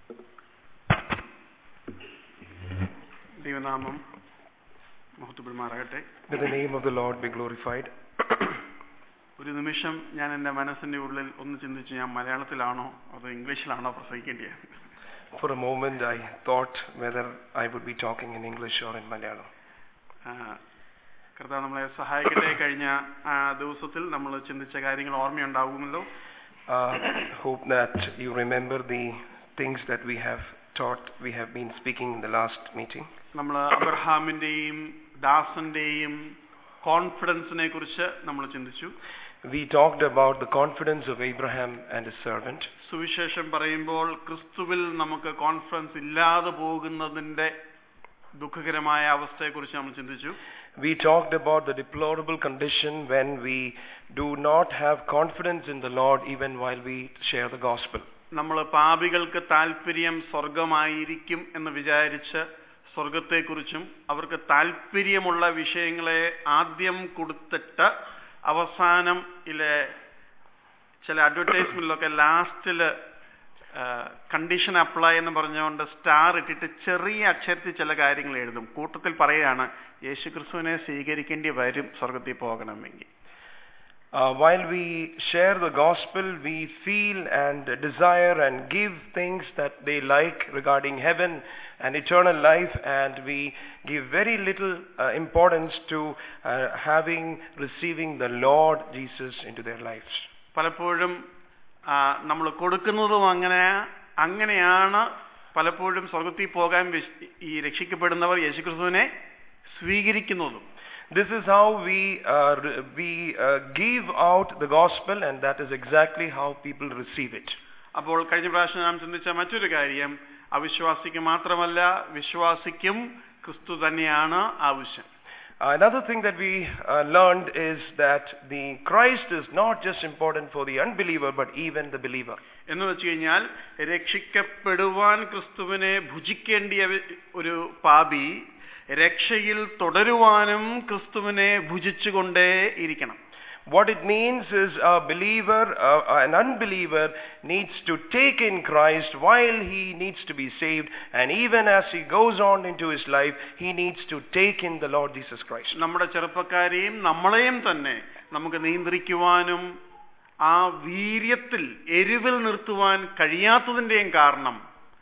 ദൈവനാമം മഹത്വപ്പെടുമാറാകട്ടെ May the name of the Lord be glorified. ഒരു നിമിഷം ഞാൻ എൻ്റെ മനസ്സിൻ്റെ ഉള്ളിൽ ഒന്ന് ചിന്തിച്ചു ഞാൻ മലയാളത്തിലാണോ അതോ ഇംഗ്ലീഷിലാണോ പ്രസംഗിക്കേണ്ടത് For a moment, I thought whether I would be talking in English or in Malayalam. കർത്താവ് നമ്മളെ സഹായിക്കട്ടെ കഴിഞ്ഞ ആ, ദിവസത്തിൽ നമ്മൾ ചിന്തിച്ച കാര്യങ്ങൾ ഓർമ്മയുണ്ടാകുമല്ലോ Uh, hope that you remember the things that we have taught, we have been speaking in the last meeting. നമ്മൾ അബ്രഹാമിൻ്റെയും ദാസന്റെയും കോൺഫിഡൻസിനെ കുറിച്ച് നമ്മൾ ചിന്തിച്ചു We talked about the confidence of Abraham and his servant. സുവിശേഷം പറയുമ്പോൾ ക്രിസ്തുവിൽ നമുക്ക് കോൺഫിഡൻസ് ഇല്ലാതെ പോകുന്നതിന്റെ ദുഃഖകരമായ അവസ്ഥയെക്കുറിച്ച് നമ്മൾ ചിന്തിച്ചു We talked about the deplorable condition when we do not have confidence in the Lord even while we share the gospel. നമ്മൾ പാപികൾക്ക് താല്പര്യം സ്വർഗമായിരിക്കും എന്ന് വിചാരിച്ച് സ്വർഗത്തെക്കുറിച്ചും അവർക്ക് താല്പര്യമുള്ള വിഷയങ്ങളെ ആദ്യം കൊടുത്തിട്ട് അവസാനം ഇലെ ചില അഡ്വർടൈസ്മെന്റിലൊക്കെ ലാസ്റ്റിൽ കണ്ടീഷൻ അപ്ലൈ എന്ന് പറഞ്ഞുകൊണ്ട് സ്റ്റാർ ഇട്ടിട്ട് ചെറിയ അക്ഷരത്തിൽ ചില കാര്യങ്ങൾ എഴുതും കൂട്ടത്തിൽ പറയുകയാണ് യേശു ക്രിസ്തുവിനെ സ്വീകരിക്കേണ്ടി വരും സ്വർഗത്തിൽ പോകണമെങ്കിൽ Uh, while we share the gospel, we feel and desire and give things that they like regarding heaven and eternal life, and we give very little uh, importance to uh, having, receiving the Lord Jesus into their lives. പലപ്പോഴും നമ്മൾ കൊടുക്കുന്നതും അങ്ങനെ അങ്ങനെയാണ് പലപ്പോഴും സ്വർഗത്തിൽ പോകാൻ വിശ്- ഈ രക്ഷിക്കപ്പെടുന്നവർ യേശുക്രിസ്തുവിനെ സ്വീകരിക്കുന്നതും This is how we uh, re- we uh, give out the gospel, and that is exactly how people receive it. അപ്പോൾ കഴിഞ്ഞ പ്രാവശ്യം നാം ചിന്തിച്ച മറ്റൊരു കാര്യം അവിശ്വാസിക്ക് മാത്രമല്ല വിശ്വാസിക്കും ക്രിസ്തു തന്നെയാണ് ആവശ്യം Another thing that we uh, learned is that the Christ is not just important for the unbeliever, but even the believer. എന്ന് വെച്ച് കഴിഞ്ഞാൽ രക്ഷിക്കപ്പെടുവാൻ ക്രിസ്തുവിനെ ഭുജിക്കേണ്ടിയ ഒരു പാപി രക്ഷയിൽ തുടരുവാനും ക്രിസ്തുവിനെ ഭുജിച്ചുകൊണ്ടേ ഇരിക്കണം What it means is a believer, uh, an unbeliever needs to take in Christ while he needs to be saved, and even as he goes on into his life, he needs to take in the Lord Jesus Christ. നമ്മുടെ ചെറുപ്പക്കാരെയും നമ്മളെയും തന്നെ നമുക്ക് നിയന്ത്രിക്കുവാനും ആ വീര്യത്തിൽ എരിവിൽ നിർത്തുവാൻ കഴിയാത്തതിൻ്റെയും കാരണം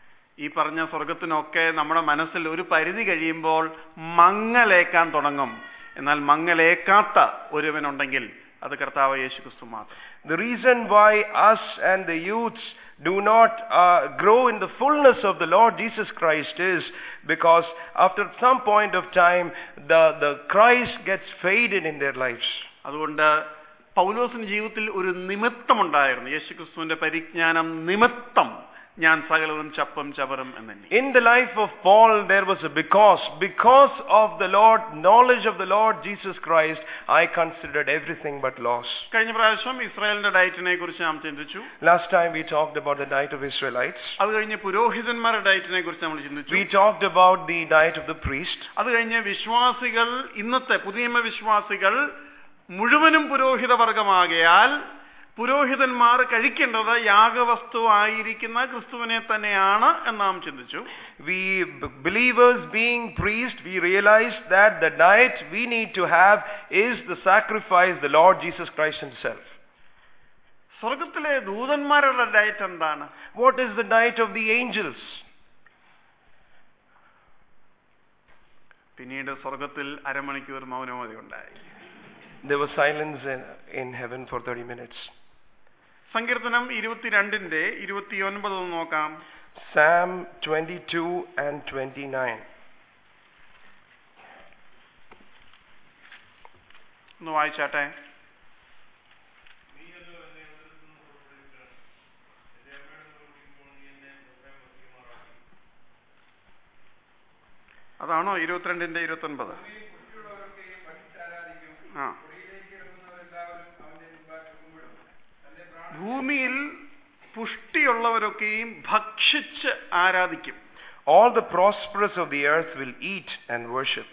ഈ പറഞ്ഞ സ്വർഗത്തിനൊക്കെ നമ്മുടെ മനസ്സിൽ ഒരു പരിധി കഴിയുമ്പോൾ മങ്ങലേക്കാൻ തുടങ്ങും എന്നാൽ മങ്ങലേക്കാത്ത ഒരുവനുണ്ടെങ്കിൽ അത് കർത്താവ് യേശു ക്രിസ്തു മാത്രം The reason why us and the youths do not uh, grow in the fullness of the Lord Jesus Christ is because after some point of time, the, the Christ gets faded in their lives. അതുകൊണ്ട് പൗലോസിന്റെ ജീവിതത്തിൽ ഒരു നിമിത്തമുണ്ടായിരുന്നു യേശു ക്രിസ്തുവിന്റെ പരിജ്ഞാനം നിമിത്തം ഞാൻ സകലതും ചപ്പും ചവറും എന്നെണ്ണി In the life of Paul, there was a because. Because of the Lord, knowledge of the Lord Jesus Christ, I considered everything but loss. കഴിഞ്ഞ പ്രാവശ്യം ഇസ്രായേലിന്റെ ഡയറ്റിനെ കുറിച്ച് നാം ചിന്തിച്ചു Last time we talked about the diet of Israelites. അത് കഴിഞ്ഞ് പുരോഹിതന്മാരുടെ ഡയറ്റിനെ കുറിച്ച് നമ്മൾ ചിന്തിച്ചു We talked about the diet of the priest. അത് കഴിഞ്ഞ് വിശ്വാസികൾ ഇന്നത്തെ പുതിയ നിയമ വിശ്വാസികൾ മുഴുവനും പുരോഹിത വർഗമാകയാൽ പുരോഹിതന്മാർ കഴിക്കേണ്ടത് യാഗവസ്തു ആയിരിക്കുന്ന ക്രിസ്തുവിനെ തന്നെയാണ് എന്ന് നാം ചിന്തിച്ചു We b- believers being priests, we realize that the diet we need to have is the sacrifice, the Lord Jesus Christ Himself. സ്വർഗത്തിലെ ദൂതന്മാരുടെ ഡയറ്റ് എന്താണ് What is the diet of the angels? പിന്നീട് സ്വർഗത്തിൽ അരമണിക്കൂർ മൗനമതി ഉണ്ടായി There was silence in, in heaven for 30 minutes. സങ്കീർത്തനം ഇരുപത്തിരണ്ടിന്റെ ഇരുപത്തിയൊൻപത് ഒന്ന് നോക്കാം Psalm 22 and 29. ഒന്ന് വായിച്ചാട്ടെ അതാണോ ഇരുപത്തിരണ്ടിന്റെ ഇരുപത്തൊൻപത് ആ ഭൂമിയിൽ പുഷ്ടിയുള്ളവരൊക്കെയും ഭക്ഷിച്ച് ആരാധിക്കും All the prosperous of the earth will eat and worship.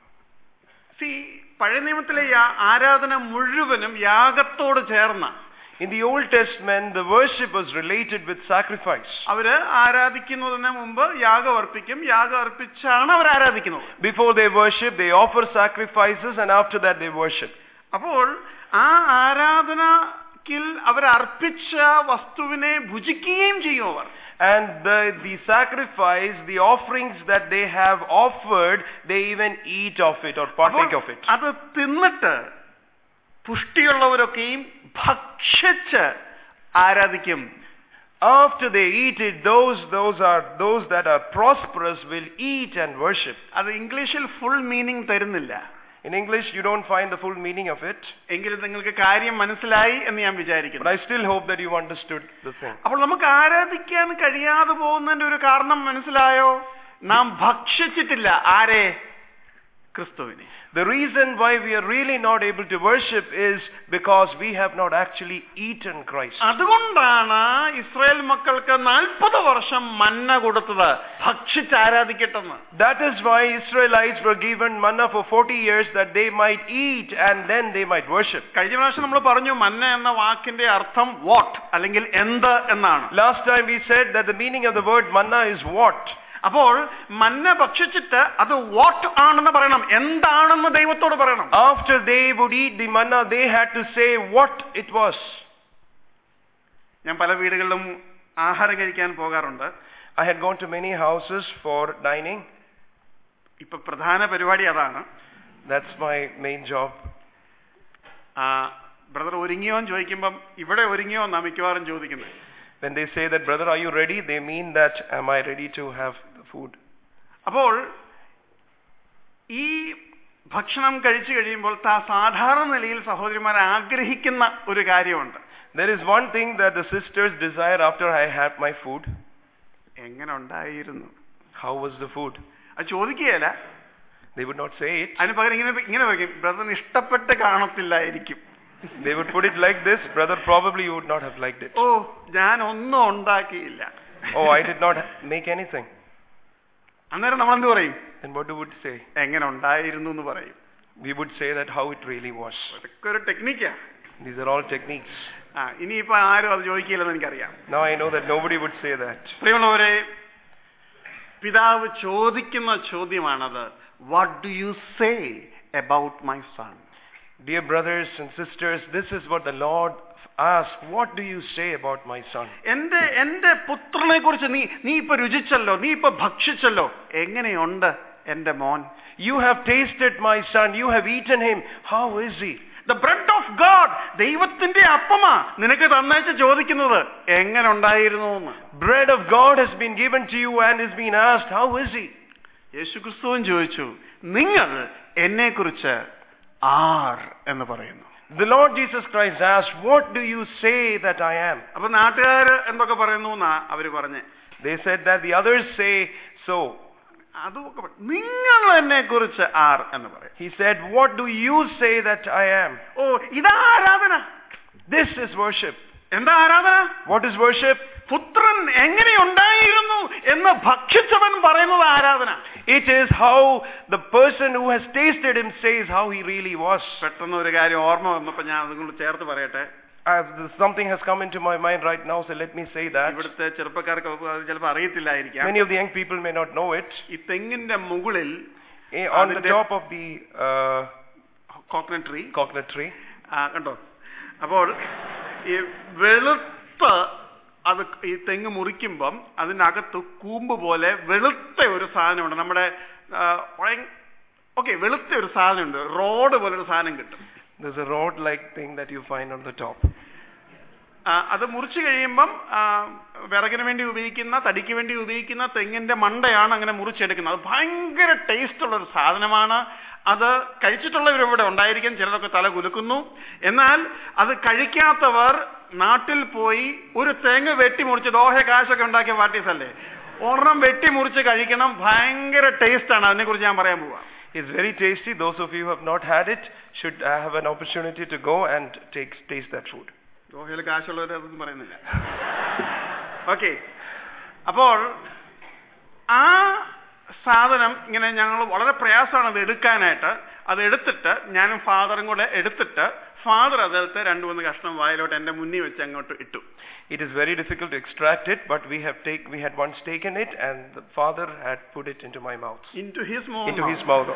See പഴയ നിയമത്തിലെ യാ- ആരാധന മുഴുവനും യാഗത്തോട് ചേർന്ന In the Old Testament, the worship was related with sacrifice. അവര് ആരാധിക്കുന്നതിന് മുമ്പ് യാഗം അർപ്പിക്കും യാഗം അർപ്പിച്ചാണ് അവർ ആരാധിക്കുന്നത് Before they worship, they offer sacrifices, and after that, they worship. അപ്പോൾ ആ ആരാധനക്കിൽ അവർ അർപ്പിച്ച വസ്തുവിനെ ഭുജിക്കുകയും ചെയ്യും അവർ And the, the sacrifice, the offerings that they have offered, they even eat of it or partake അപ്പോൾ of it. അത് തിന്നിട്ട് പുഷ്ടിയുള്ളവരൊക്കെയും ഭക്ഷിച്ച് ആരാധിക്കും After they eat it, those, those, are, those that are prosperous will eat and worship. അത് ഇംഗ്ലീഷിൽ full meaning തരുന്നില്ല In English, you don't find the full meaning of it, എങ്കിലും നിങ്ങൾക്ക് കാര്യം മനസ്സിലായി എന്ന് ഞാൻ but വിചാരിക്കുന്നു I still hope that you understood the thing. അപ്പോൾ നമുക്ക് ആരാധിക്കാൻ കഴിയാതെ പോകുന്നതിന്റെ ഒരു കാരണം മനസ്സിലായോ നാം ഭക്ഷിച്ചിട്ടില്ല ആരെ ക്രിസ്തുവിനെ The reason why we are really not able to worship is because we have not actually eaten Christ. അതുകൊണ്ടാണ് ഇസ്രായേൽ മക്കൾക്ക് നാൽപ്പത് വർഷം മന്ന കൊടുത്തത് ഭക്ഷിച്ച് ആരാധിക്കട്ടെന്ന് That is why Israelites were given manna for 40 years that they might eat and then they might worship. കഴിഞ്ഞ പ്രാവശ്യം നമ്മൾ പറഞ്ഞു മന്ന എന്ന വാക്കിന്റെ അർത്ഥം വാട്ട് അല്ലെങ്കിൽ എന്ത് എന്നാണ് Last time we said that the meaning of the word manna is what? അപ്പോൾ മന്ന ഭക്ഷിച്ചിട്ട് അത് വാട്ട് ആണെന്ന് പറയണം എന്താണെന്ന് ദൈവത്തോട് പറയണം After they would eat the manna, they had to say what it was. ഞാൻ പല വീടുകളിലും ആഹാരം കഴിക്കാൻ പോകാറുണ്ട് I had gone to many houses for dining. ഇപ്പൊ പ്രധാന പരിപാടി അതാണ് That's my main job. Brother ഒരുങ്ങിയോ എന്ന് ചോദിക്കുമ്പം ഇവിടെ ഒരുങ്ങിയോ എന്നാ മിക്കവാറും ചോദിക്കുന്നത് When they say that, brother, are you ready? They mean that, am I ready to have the food? അപ്പോൾ ഈ ഭക്ഷണം കഴിച്ചു കഴിയുമ്പോൾ താ സാധാരണ നിലയിൽ സഹോദരിമാർ ആഗ്രഹിക്കുന്ന ഒരു കാര്യമുണ്ട് There is one thing that the sisters desire after I have my food. എങ്ങനെ ഉണ്ടായിരുന്നു How was the food? അത് ചോദിക്കുകയല്ല They would not say it. അതിന് പകരം ഇങ്ങനെ ഇങ്ങനെ പറയും ബ്രദറിന് ഇഷ്ടപ്പെട്ട് കാണത്തില്ലായിരിക്കും They would put it like this, brother, probably you would not have liked it. ഓ ഞാൻ ഒന്നും ഉണ്ടാക്കിയില്ല Oh, I did not make anything. അന്നേരം നമ്മൾ എന്ത് പറയും Then what do we say? എങ്ങനെ ഉണ്ടായിരുന്നു എന്ന് പറയും We would say that how it really was. അതൊക്കെ ഒരു ടെക്നിക്കാ These are all techniques. ആ ഇനിയിപ്പോ ആരും അത് ചോദിക്കില്ലെന്ന് എനിക്കറിയാം Now I know that nobody would say that. പ്രിയമുള്ളവരെ പിതാവ് ചോദിക്കുന്ന ചോദ്യമാണത് what do you say about my son Dear brothers and sisters, this is what the Lord asked. What do you say about my son? എന്റെ എന്റെ പുത്രനെ കുറിച്ച് നീ നീ ഇപ്പൊ രുചിച്ചല്ലോ നീ ഇപ്പൊ ഭക്ഷിച്ചല്ലോ എങ്ങനെയുണ്ട് എന്റെ മോൻ You have tasted my son. You have eaten him. How is he? The bread of God ദൈവത്തിന്റെ അപ്പമാ നിനക്ക് തന്നേച്ച് ചോദിക്കുന്നത് എങ്ങനെ ഉണ്ടായിരുന്നു എന്ന് Bread of God has been given to you and is being asked, How is he? യേശുക്രിസ്തുവും ചോദിച്ചു നിങ്ങൾ എന്നെ കുറിച്ച് ആർ എന്ന് പറയുന്നു The Lord Jesus Christ asked, What do you say that I am? അപ്പൊ നാട്ടുകാര് എന്തൊക്കെ പറയുന്നു എന്നാ അവര് പറഞ്ഞേ They said that the others say so. അതൊക്കെ പറ- നിങ്ങൾ എന്നെ കുറിച്ച് ആർ എന്ന് പറയും He said, What do you say that I am? ഓ ഇതാ ആരാധന This is worship. എന്താ ആരാധന What is worship? പുത്രൻ എങ്ങനെയുണ്ടായിരുന്നു എന്ന് ഭക്ഷിച്ചവൻ പറയുന്നത് ആരാധന It is how the person who has tasted him says how he really was. പെട്ടെന്ന് ഒരു കാര്യം ഓർമ്മ വന്നപ്പോ ഞാൻ അതുകൊണ്ട് ചേർത്ത് പറയട്ടെ As something has come into my mind right now, so let me say that. ഇവിടുത്തെ ചെറുപ്പക്കാർക്ക് അത് ചിലപ്പോൾ അറിയത്തില്ലായിരിക്കാം Many of the young people may not know it. ഈ തെങ്ങിന്റെ മുകളിൽ Eh, On the അതിന്റെ- top of the uh, coconut tree coconut tree, ആ കണ്ടോ അപ്പോൾ ഈ വെളുത്ത അത് ഈ തെങ്ങ് മുറിക്കുമ്പം അതിനകത്ത് കൂമ്പ് പോലെ വെളുത്ത ഒരു സാധനമുണ്ട് നമ്മുടെ ഓക്കെ വെളുത്ത ഒരു സാധനമുണ്ട് റോഡ് പോലെ ഒരു സാധനം കിട്ടും there's a rod-like thing that you find on the top. ആ, അത് മുറിച്ചു കഴിയുമ്പം ആ, വിറകിന് വേണ്ടി ഉപയോഗിക്കുന്ന തടിക്ക് വേണ്ടി ഉപയോഗിക്കുന്ന തെങ്ങിന്റെ മണ്ടയാണ് അങ്ങനെ മുറിച്ചെടുക്കുന്നത് അത് ഭയങ്കര ടേസ്റ്റ് ഉള്ള ഒരു സാധനമാണ് അത് കഴിച്ചിട്ടുള്ളവർ ഇവിടെ ഉണ്ടായിരിക്കും ചിലരൊക്കെ തല കുലുക്കുന്നു എന്നാൽ അത് കഴിക്കാത്തവർ നാട്ടിൽ പോയി ഒരു തെങ്ങ് വെട്ടി മുറിച്ച് ദോഹ കാശൊക്കെ ഉണ്ടാക്കിയ പാർട്ടീസ് അല്ലേ ഒരെണ്ണം വെട്ടി മുറിച്ച് കഴിക്കണം ഭയങ്കര ടേസ്റ്റ് ആണ് അതിനെക്കുറിച്ച് ഞാൻ പറയാൻ പോവാ It's very tasty. Those of you who have not had it should uh, have an opportunity to go and take taste that food. ദോഹയിൽ കാശുള്ളവർ അതൊന്നും പറയുന്നില്ല ഓക്കെ അപ്പോൾ ആ സാധനം ഇങ്ങനെ ഞങ്ങൾ വളരെ പ്രയാസമാണ് അത് എടുക്കാനായിട്ട് അത് എടുത്തിട്ട് ഞാനും ഫാദറും കൂടെ എടുത്തിട്ട് ഫാദർ അതെടുത്ത് രണ്ടു മൂന്ന് കഷ്ണം വായിലോട്ട് എന്റെ മുന്നിൽ വെച്ച് അങ്ങോട്ട് ഇട്ടു It is very difficult to extract it, but we have take, we had once taken it, and the father had put it into my mouth, into his into his mouth.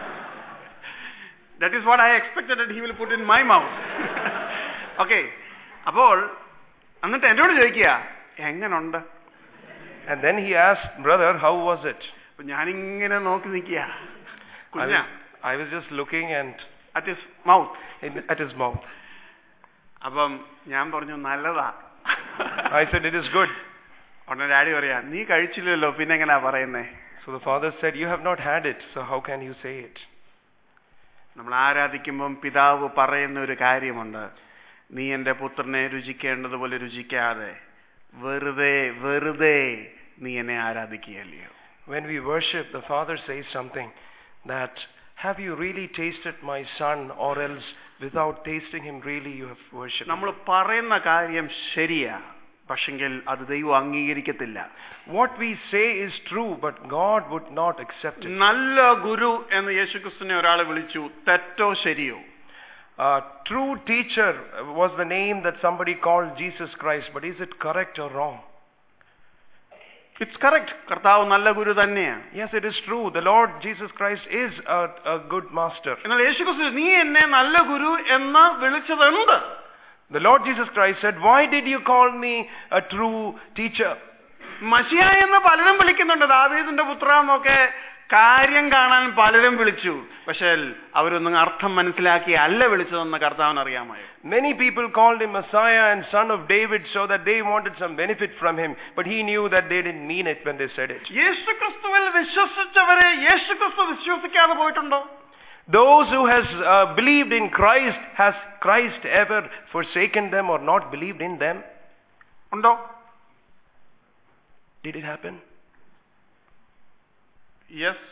That is what I expected that he will put in my mouth okay അപ്പോൾ എന്നിട്ട് എന്നോട് ചോദിക്കുക എങ്ങനുണ്ട് And then he asked, brother, how was it? അപ്പൊ ഞാനിങ്ങനെ നോക്കി നിൽക്കുക I കുഞ്ഞ was, I was just looking and at his mouth in, at his mouth. അപ്പം ഞാൻ പറഞ്ഞു നല്ലതാ I said, it is good. ഉടനെ ഡാഡി പറയാ നീ കഴിച്ചില്ലല്ലോ പിന്നെ എങ്ങനെയാ പറയുന്നേ So the father said, you have not had it, so how can you say it? നമ്മൾ ആരാധിക്കുമ്പം പിതാവ് പറയുന്ന ഒരു കാര്യമുണ്ട് നീ എൻ്റെ പുത്രനെ രുചിക്കേണ്ടതുപോലെ രുചിക്കാതെ വെറുതെ വെറുതെ നീ എന്നെ ആരാധിക്കുകയല്ലയോ When we worship, the father says something that, have you really tasted my son, or else without tasting him, really you have worshipped നമ്മൾ him? പറയുന്ന കാര്യം ശരിയാ പക്ഷെങ്കിൽ അത് ദൈവം അംഗീകരിക്കത്തില്ല What we say is true, but God would not accept it. നല്ല ഗുരു എന്ന് യേശുക്രിസ്തുവിനെ ഒരാൾ വിളിച്ചു തെറ്റോ ശരിയോ A true teacher was the name that somebody called Jesus Christ, but is it correct or wrong? It's correct കർത്താവ് നല്ല ഗുരു തന്നെയാണ് Yes, it is true. The Lord Jesus Christ is a, a good master. എന്നാൽ യേശുക്രിസ്തു നീ എന്നെ നല്ല ഗുരു എന്ന് വിളിച്ചത് എന്ത് The Lord Jesus Christ said, Why did you call me a true teacher? മഷിയ എന്ന് പലരും വിളിക്കുന്നുണ്ട് ദാവീദിന്റെ പുത്ര എന്നൊക്കെ കാര്യം കാണാൻ പലരും വിളിച്ചു പക്ഷേ അവരൊന്നും അർത്ഥം മനസ്സിലാക്കി അല്ല വിളിച്ചതെന്ന് കർത്താവിന് അറിയാമായോ Many people called him Messiah and son of David so that they wanted some benefit from him, but he knew that they didn't mean it when they said it. യേശുക്രിസ്തുവിൽ വിശ്വസിച്ചവരെ യേശുക്രിസ്തു വിശ്വസിക്കാതെ പോയിട്ടുണ്ടോ Those who has uh, believed in Christ, has Christ ever forsaken them or not believed in them? ഉണ്ടോ Did it happen? Yes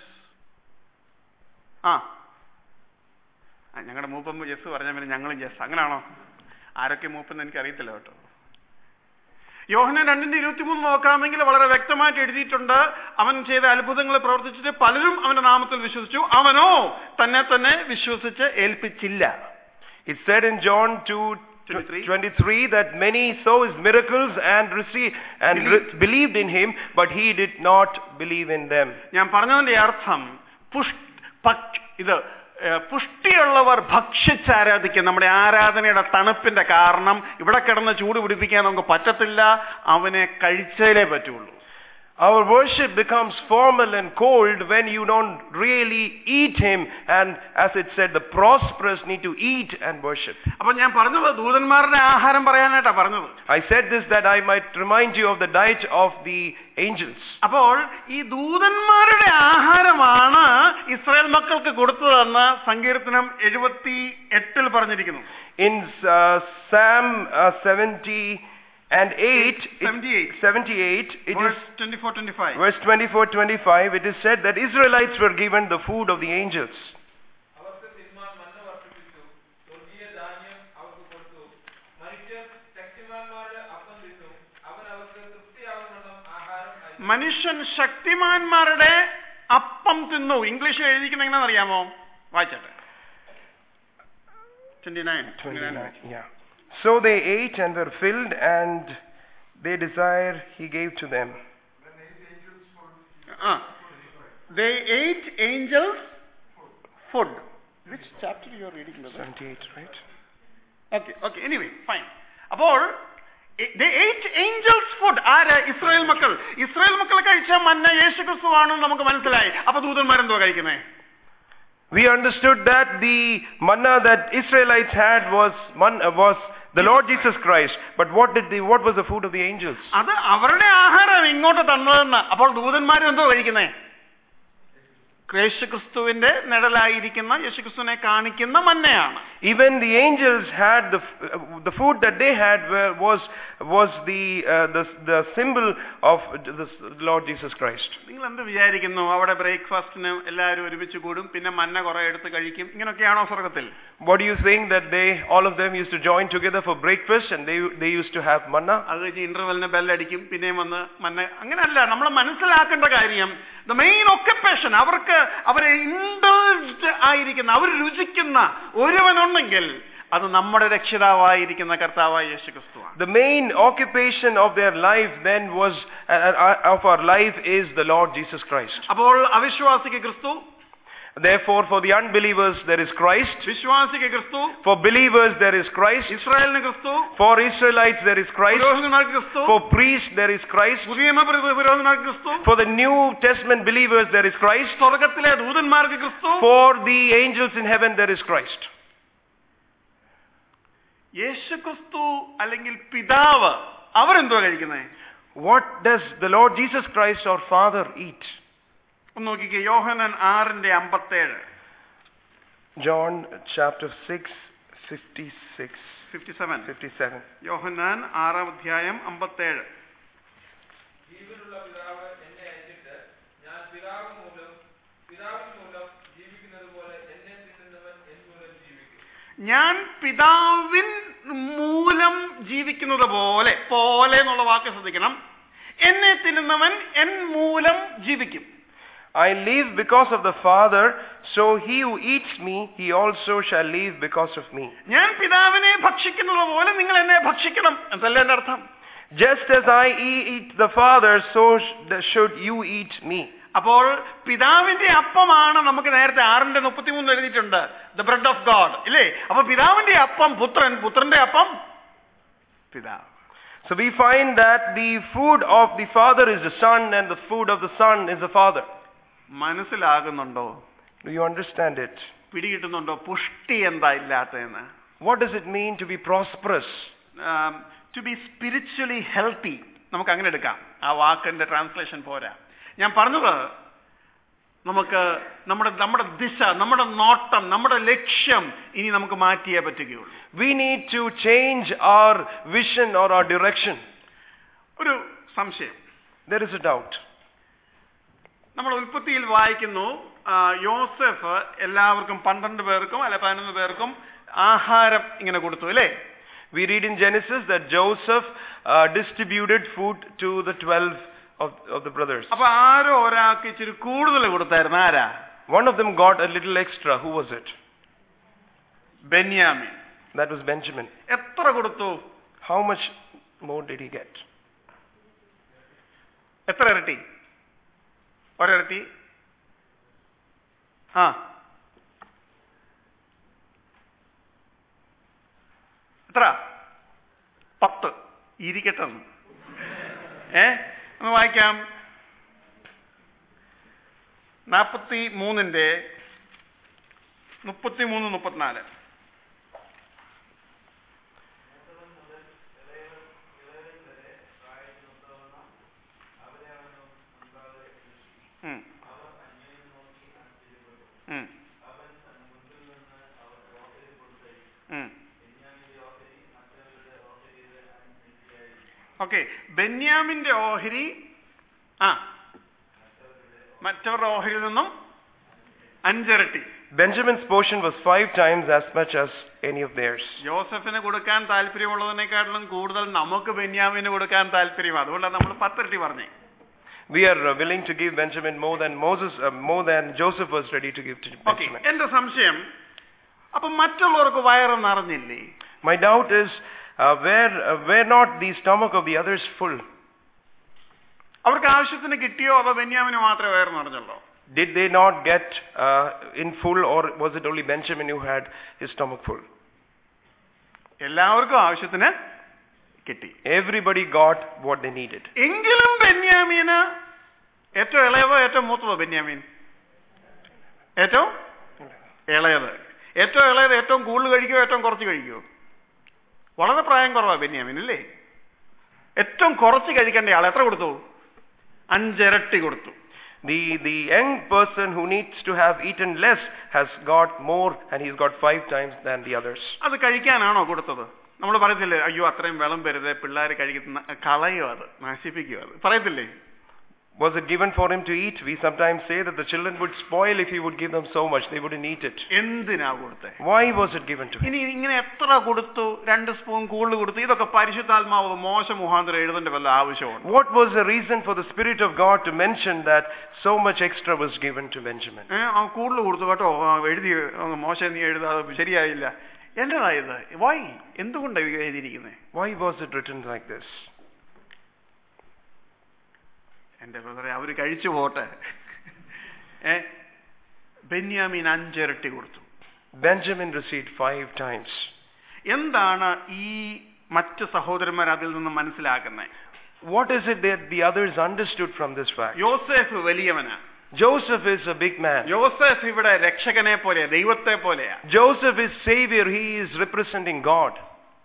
ആ ഞങ്ങളുടെ മൂപ്പം yes പറഞ്ഞ പിന്നെ ഞങ്ങളും യെസ് അങ്ങനാണോ ആരൊക്കെ മൂപ്പെന്ന് എനിക്ക് അറിയത്തില്ല കേട്ടോ യോഹനൻ രണ്ടിന്റെ ഇരുപത്തിമൂന്ന് നോക്കാമെങ്കിൽ വളരെ വ്യക്തമായിട്ട് എഴുതിയിട്ടുണ്ട് അവൻ ചെയ്ത അത്ഭുതങ്ങൾ പ്രവർത്തിച്ചിട്ട് പലരും അവന്റെ നാമത്തിൽ വിശ്വസിച്ചു അവനോ തന്നെ തന്നെ വിശ്വസിച്ച് ഏൽപ്പിച്ചില്ല It said in John 2 23. 23 that many saw his miracles and received and Believe. re- believed in him, but he did not believe in them. ഞാൻ പറഞ്ഞതിന്റെ അർത്ഥം പുഷ് ഭക്- ഇത് ഏഹ്, പുഷ്ടിയുള്ളവർ ഭക്ഷിച്ച് ആരാധിക്കും നമ്മുടെ ആരാധനയുടെ തണുപ്പിന്റെ കാരണം ഇവിടെ കിടന്ന് ചൂട് പിടിപ്പിക്കാൻ നമുക്ക് പറ്റത്തില്ല അവനെ കഴിച്ചാലേ പറ്റുള്ളൂ Our worship becomes formal and cold when you don't really eat him, and as it said, the prosperous need to eat and worship. അപ്പൊ ഞാൻ പറഞ്ഞത് ദൂതന്മാരുടെ ആഹാരം പറയാനായിട്ടാ പറഞ്ഞത് I said this that I might remind you of the diet of the angels. അപ്പോൾ ഈ ദൂതന്മാരുടെ ആഹാരമാണ് ഇസ്രായേൽ മക്കൾക്ക് കൊടുത്തതെന്ന് സങ്കീർത്തനം എഴുപത്തി എട്ടിൽ പറഞ്ഞിരിക്കുന്നു In uh, Psalm uh, 70 and 8, it- 78 78, it is verse 24 25 verse 24 25, it is said that Israelites were given the food of the angels. അവർക്ക് തിന്മാൻ മഞ്ഞ വർഷിപ്പിച്ചു സ്വർഗീയ ധാന്യം അവർക്ക് കൊടുത്തു മനുഷ്യർ ശക്തിമാന്മാരുടെ അപ്പം തിന്നു അവൻ അവർക്ക് തൃപ്തിയാവുന്ന ആഹാരം അയച്ചു മനുഷ്യൻ ശക്തിമാന്മാരുടെ അപ്പം തിന്നു ഇംഗ്ലീഷിൽ എഴുതിക്കുന്ന എങ്ങനെയാണെന്ന് അറിയാമോ വായിച്ചട്ടെ 29 29, yeah. So they ate and were filled, and they desire he gave to them. ആ they ate angels food which chapter you are reading brother 78, right? Okay okay anyway fine അപ്പോൾ they ate angels food ആര് Israel മക്കൾ Israel മക്കൾ കഴിച്ച മന്ന യേശു ക്രിസ്തുവാണെന്ന് നമുക്ക് മനസ്സിലായി അപ്പൊ ദൂതന്മാരെന്തോ കഴിക്കുന്നേ We understood that the manna that Israelites had was man, uh, was the Lord Jesus Christ. But what did the what was the food of the angels? അത് അവരുടെ ആഹാരം ഇങ്ങോട്ട് തന്നതെന്ന് അപ്പോൾ ദൂതന്മാരും എന്തോ കഴിക്കുന്നേ യേശുക്രിസ്തുവിന്റെ നിഴലായിരിക്കുന്ന യേശുക്രിസ്തുവിനെ കാണിക്കുന്ന മന്നയാണ് Even the angels had the f- uh, the food that they had were, was was the, uh, the the symbol of the Lord Jesus Christ. നിങ്ങൾ എന്ത് വിചാരിക്കുന്നു അവിടെ ബ്രേക്ക്ഫാസ്റ്റിന് എല്ലാവരും ഒരുമിച്ച് കൂടും പിന്നെ മന്ന കുറെ എടുത്ത് കഴിക്കും ഇങ്ങനെയൊക്കെയാണോ സ്വർഗത്തിൽ What do you think that they all of them used to join together for breakfast and they they used to have manna? അത് കഴിഞ്ഞ് ഇന്റർവെലിന് ബെല്ലടിക്കും പിന്നെയും വന്ന് മന്ന അങ്ങനെയല്ല നമ്മൾ മനസ്സിലാക്കേണ്ട കാര്യം ദ മെയിൻ ഒക്കപ്പേഷൻ അവർക്ക് അവരെ ഇൻഡൾജ്ഡ് ആയിരിക്കുന്ന അവർ രുചിക്കുന്ന ഒരുവനുണ്ടെങ്കിൽ അത് നമ്മുടെ രക്ഷിതാവായിരിക്കുന്ന കർത്താവായ യേശു ക്രിസ്തുവാണ് The main occupation of their life then was, uh, uh, of our life is the Lord Jesus Christ. അപ്പോൾ അവിശ്വാസിക്ക് ക്രിസ്തു Therefore, for the unbelievers there is Christ. വിശ്വാസിക്ക് ക്രിസ്തു For believers there is Christ. ഇസ്രായേലിന് ക്രിസ്തു For Israelites there is Christ. പുരോഹിതന്മാർക്ക് ക്രിസ്തു For priests there is Christ. പുതിയ നിയമ പുരോഹിതന്മാർക്ക് ക്രിസ്തു For the New Testament believers there is Christ. സ്വർഗത്തിലെ ദൂതന്മാർക്ക് ക്രിസ്തു For the angels in heaven there is Christ. യേശു ക്രിസ്തു അല്ലെങ്കിൽ പിതാവ് അവരെന്തോ കഴിക്കുന്നത് What does the Lord Jesus Christ our Father eat? ഒന്ന് നോക്കിക്കേ യോഹനൻ ആറിന്റെ അമ്പത്തേഴ് John chapter 6, 56, ഫിഫ്റ്റി സെവൻ 57. യോഹന്നാൻ ആറാം അധ്യായം അമ്പത്തേഴ് ജീവനുള്ള പിതാവ് എന്നെ അയച്ചിട്ട് ഞാൻ പിതാവ് മൂലം പിതാവിൻ മൂലം ജീവിക്കുന്നത് പോലെ എന്നെ തിന്നുന്നവൻ എൻ മൂലം ജീവിക്കും ഞാൻ പിതാവിൻ മൂലം ജീവിക്കുന്നത് പോലെ പോലെ എന്നുള്ള വാക്ക് ശ്രദ്ധിക്കണം എന്നെ തിന്നുന്നവൻ എൻ മൂലം ജീവിക്കും I live because of the Father, so he who eats me, he also shall live because of me. ഞാൻ പിതാവിനെ ഭക്ഷിക്കുന്നത് പോലെ നിങ്ങൾ എന്നെ ഭക്ഷിക്കണം എന്നല്ലേ എന്റെ അർത്ഥം Just as I e- eat the Father, so sh- should you eat me. അപ്പോൾ പിതാവിന്റെ അപ്പമാണ് നമുക്ക് നേരത്തെ ആറിന്റെ മുപ്പത്തിമൂന്ന് എഴുതിയിട്ടുണ്ട് ദ ബ്രെഡ് ഓഫ് ഗോഡ് ഇല്ലേ അപ്പൊ പിതാവിന്റെ അപ്പം പുത്രൻ പുത്രന്റെ അപ്പം പിതാവ് So we find that the food of the Father is the Son, and the food of the Son is the Father. മനസ്സിലാകുന്നുണ്ടോ Do you understand it? പിടികിട്ടുന്നുണ്ടോ പുഷ്ടി എന്താ ഇല്ലാത്തതെന്ന് What does it mean to be prosperous? To be spiritually healthy നമുക്ക് അങ്ങനെ എടുക്കാം ആ വാക്കിന്റെ ട്രാൻസ്ലേഷൻ പോരാ ഞാൻ പറഞ്ഞത് നമുക്ക് നമ്മുടെ നമ്മുടെ ദിശ നമ്മുടെ നോട്ടം നമ്മുടെ ലക്ഷ്യം ഇനി നമുക്ക് മാറ്റിയേ പറ്റുകയുള്ളൂ We need to change our vision or our direction. ഒരു സംശയം There is a doubt. നമ്മൾ ഉൽപ്പത്തിയിൽ വായിക്കുന്നു ആ, യോസെഫ് എല്ലാവർക്കും പന്ത്രണ്ട് പേർക്കും അല്ലെ പതിനൊന്ന് പേർക്കും ആഹാരം ഇങ്ങനെ കൊടുത്തു അല്ലേ We read in Genesis that Joseph uh, distributed food to the twelve of, of the brothers. അപ്പൊ ആരോ ഒരാൾക്ക് ഇച്ചിരി കൂടുതൽ കൊടുത്തായിരുന്നു ആരാ One of them got a little extra. Who was it? Benyamin That was Benjamin. എത്ര കൊടുത്തു How much more did he get? എത്ര ഇരട്ടി ഒരിരട്ടി ആ എത്ര പത്ത് ഇരിക്കട്ടെ ഒന്ന്. ഏ ഒന്ന് വായിക്കാം നാൽപ്പത്തി മൂന്നിന്റെ മുപ്പത്തി മൂന്ന് മുപ്പത്തിനാല് ഉം. ഉം. ഉം. ഓക്കെ ബെന്യാമിന്റെ ഓഹരി ആ മറ്റവരുടെ ഓഹരിയിൽ നിന്നും അഞ്ചിരട്ടി Benjamin's portion was five times as much as any of theirs. ജോസഫിന് കൊടുക്കാൻ താല്പര്യമുള്ളതിനെക്കാട്ടിലും കൂടുതൽ നമുക്ക് ബെന്യാമിന് കൊടുക്കാൻ താല്പര്യം അതുകൊണ്ടാണ് നമ്മൾ പത്തിരട്ടി പറഞ്ഞേ We are uh, willing to give Benjamin more than Moses, uh, more than Joseph was ready to give to okay Benjamin. എന്റെ സംശയം അപ്പൊ മറ്റുള്ളവർക്ക് വയറ് നിറഞ്ഞില്ലേ My doubt is, uh, where uh, were not the stomach of the others full? അവർക്ക് ആവശ്യത്തിന് കിട്ടിയോ അതോ ബെന്യാമിന് മാത്രമേ വയറ് നിറഞ്ഞുള്ളൂ Did they not get uh, in full, or was it only Benjamin who had his stomach full? എല്ലാവർക്കും ആവശ്യത്തിന് കിട്ടി Everybody got what they needed. എങ്കിലും ബെന്യാമീന് ഏറ്റവും ഇളയതോ ഏറ്റവും മൂത്തതോ ബെന്യാമീൻ ഏറ്റവും ഇളയത് ഏറ്റവും ഇളയത് ഏറ്റവും കൂടുതൽ കഴിക്കുമോ ഏറ്റവും കുറച്ച് കഴിക്കുമോ വളരെ പ്രായം കുറവാ ബെന്യാമീൻ അല്ലേ ഏറ്റവും കുറച്ച് കഴിക്കേണ്ട ആൾ എത്ര കൊടുത്തു അഞ്ചിരട്ടി കൊടുത്തു The the young person who needs to have eaten less has got more, and he's got five times than the others. അത് കഴിക്കാനാണോ കൊടുത്തത് നമ്മൾ പറയത്തില്ലേ അയ്യോ അത്രയും വെള്ളം വരുത് പിള്ളേർ കഴിക്കുന്ന കളയോ അത് നശിപ്പിക്കും അത് പറയത്തില്ലേ Was it given for him to eat? We sometimes say that the children would spoil if he would give them so much, they wouldn't eat it. എന്തിനാ കൊടുത്തേ Why was it given to him? ഇനി ഇങ്ങനെ എത്ര കൊടുത്തു രണ്ട് spoon കൂടുതൽ കൊടുത്തു ഇതൊക്കെ പരിശുദ്ധാത്മാവ് മോശ മുഖാന്തരം എഴുതേണ്ട വല്ല ആവശ്യമുണ്ട് What was the reason for the Spirit of God to mention that so much extra was given to Benjamin? ഏഹ് ആ കൂടുതൽ കൊടുത്തു കേട്ടോ ആ, എഴുതി ആ, മോശ നീ എഴുതാതെ ശരിയായില്ല എന്റേതായത് വൈ എന്തുകൊണ്ടാണ് ഇത് എഴുതിയിരിക്കുന്നത് Why was it written like this? എന്റെ ബ്രദറെ അവര് കഴിച്ചു പോട്ടെ ഏ ബെന്യാമീൻ അഞ്ചിരട്ടി കൊടുത്തു Benjamin received five times. എന്താണ് ഈ മറ്റ് സഹോദരന്മാർ അതിൽ നിന്ന് മനസ്സിലാക്കുന്നത് What is it that the others understood from this fact? യോസേഫ് വലിയവനാ Joseph is a big man. യോസേഫ് ഇവിടെ രക്ഷകനെ പോലെ ദൈവത്തെ പോലെയാ Joseph is Savior. He is representing God.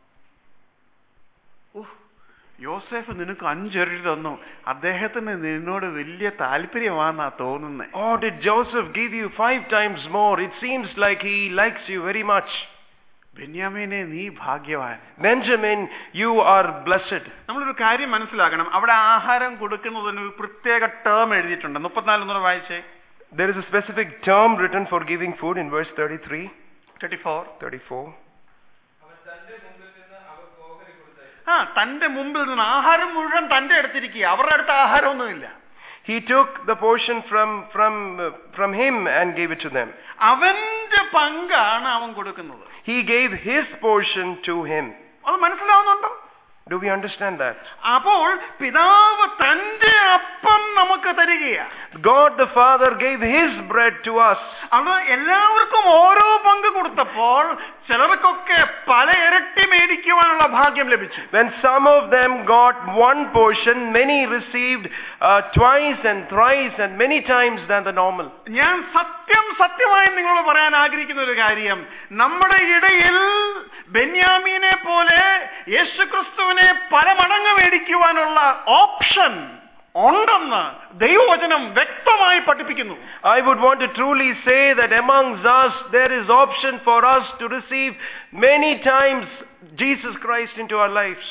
ഉഹ്, യോസേഫ് നിനക്ക് അഞ്ചിരട്ടി തന്നു അദ്ദേഹത്തിന് നിന്നോട് വലിയ താല്പര്യമാണെന്നാ തോന്നുന്നേ Oh, did Joseph give you five times more? It seems like he likes you very much. ബെന്യാമീനെ നീ ഭാഗ്യവാൻ Benjamin, you are blessed. നമ്മളൊരു കാര്യം മനസ്സിലാക്കണം അവിടെ ആഹാരം കൊടുക്കുന്നതിന് ഒരു പ്രത്യേക ടേം എഴുതിയിട്ടുണ്ട് മുപ്പത്തിനാലൊന്നൂടെ വായിച്ചേ There is a specific term written for giving food in verse 33, thirty four 34. അവൻ തന്റെ മുമ്പിൽ നിന്ന് അവർക്ക് ഓഹരി കൊടുത്തയച്ചു ആ തന്റെ മുമ്പിൽ നിന്ന് ആഹാരം മുഴുവൻ തന്റെ അടുത്തിരിക്കുക അവരുടെ അടുത്ത് ആഹാരമൊന്നുമില്ല He took the portion from, from, uh, from him and gave it to them. അവന്റെ പങ്കാണ് അവൻ കൊടുക്കുന്നത് He gave his portion to him. അത് മനസ്സിലാവുന്നുണ്ടോ Do we understand that? അപ്പോൾ പിതാവ് തന്റെ അപ്പം നമുക്ക് തരികയാ God the Father gave his bread to us. അത് എല്ലാവർക്കും ഓരോ പങ്ക് കൊടുത്തപ്പോൾ ചിലർക്കൊക്കെ പല ഇരട്ടി മേടിക്കുവാനുള്ള ഭാഗ്യം ലഭിച്ചു When some of them got one portion, many received uh, twice and thrice and many times than the normal. ഞാൻ സത്യം സത്യമായി നിങ്ങളോട് പറയാൻ ആഗ്രഹിക്കുന്ന ഒരു കാര്യം നമ്മുടെ ഇടയിൽ ബെന്യാമീനെ പോലെ യേശുക്രിസ്തുവിനെ പല മടങ്ങ് മേടിക്കുവാനുള്ള ഓപ്ഷൻ ഉണ്ടെന്ന് ദൈവവചനം വ്യക്തമായി പഠിപ്പിക്കുന്നു I would want to truly say that amongst us there is option for us to receive many times Jesus Christ into our lives.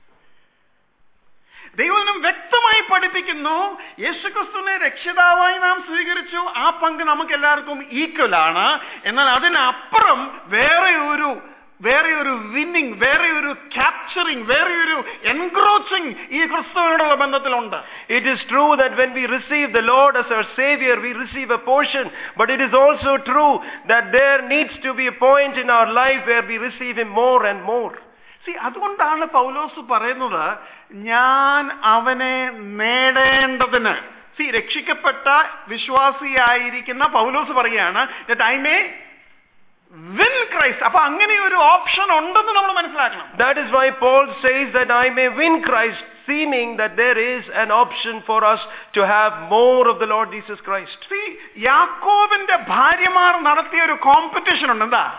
ദൈവവചനം വ്യക്തമായി പഠിപ്പിക്കുന്നു യേശുക്രിസ്തുവിനെ രക്ഷിതാവായി നാം സ്വീകരിച്ചു ആ പങ്ക് നമുക്ക് എല്ലാവർക്കും ഈക്വൽ ആണ് എന്നാൽ അതിനപ്പുറം വേറെ ഒരു വേറെ ഒരു വിന്നിങ് വേറെ ഒരു ക്യാപ്ചറിങ് വേറെ ഒരു എൻക്രോച്ചിങ് ഈ ക്രിസ്തുവിനോടുള്ള ബന്ധത്തിലുണ്ട് It is true that when we receive the Lord as our Savior, we receive a portion. But it is also true that there needs to be a point in our life where we receive Him more and more. See അതുകൊണ്ടാണ് പൗലോസ് പറയുന്നത് ഞാൻ അവനെ നേടേണ്ടതിന് C രക്ഷിക്കപ്പെട്ട വിശ്വാസിയായിരിക്കുന്ന പൗലോസ് പറയുകയാണ് that I may win Christ അപ്പൊ അങ്ങനെ ഒരു ഓപ്ഷൻ ഉണ്ടെന്ന് നമ്മൾ മനസ്സിലാക്കണം That is why Paul says that I may win Christ, seeming that there is an option for us to have more of the Lord Jesus Christ. See യാക്കോബിന്റെ ഭാര്യമാർ നടത്തിയ ഒരു കോമ്പറ്റീഷൻ ഉണ്ട് എന്താ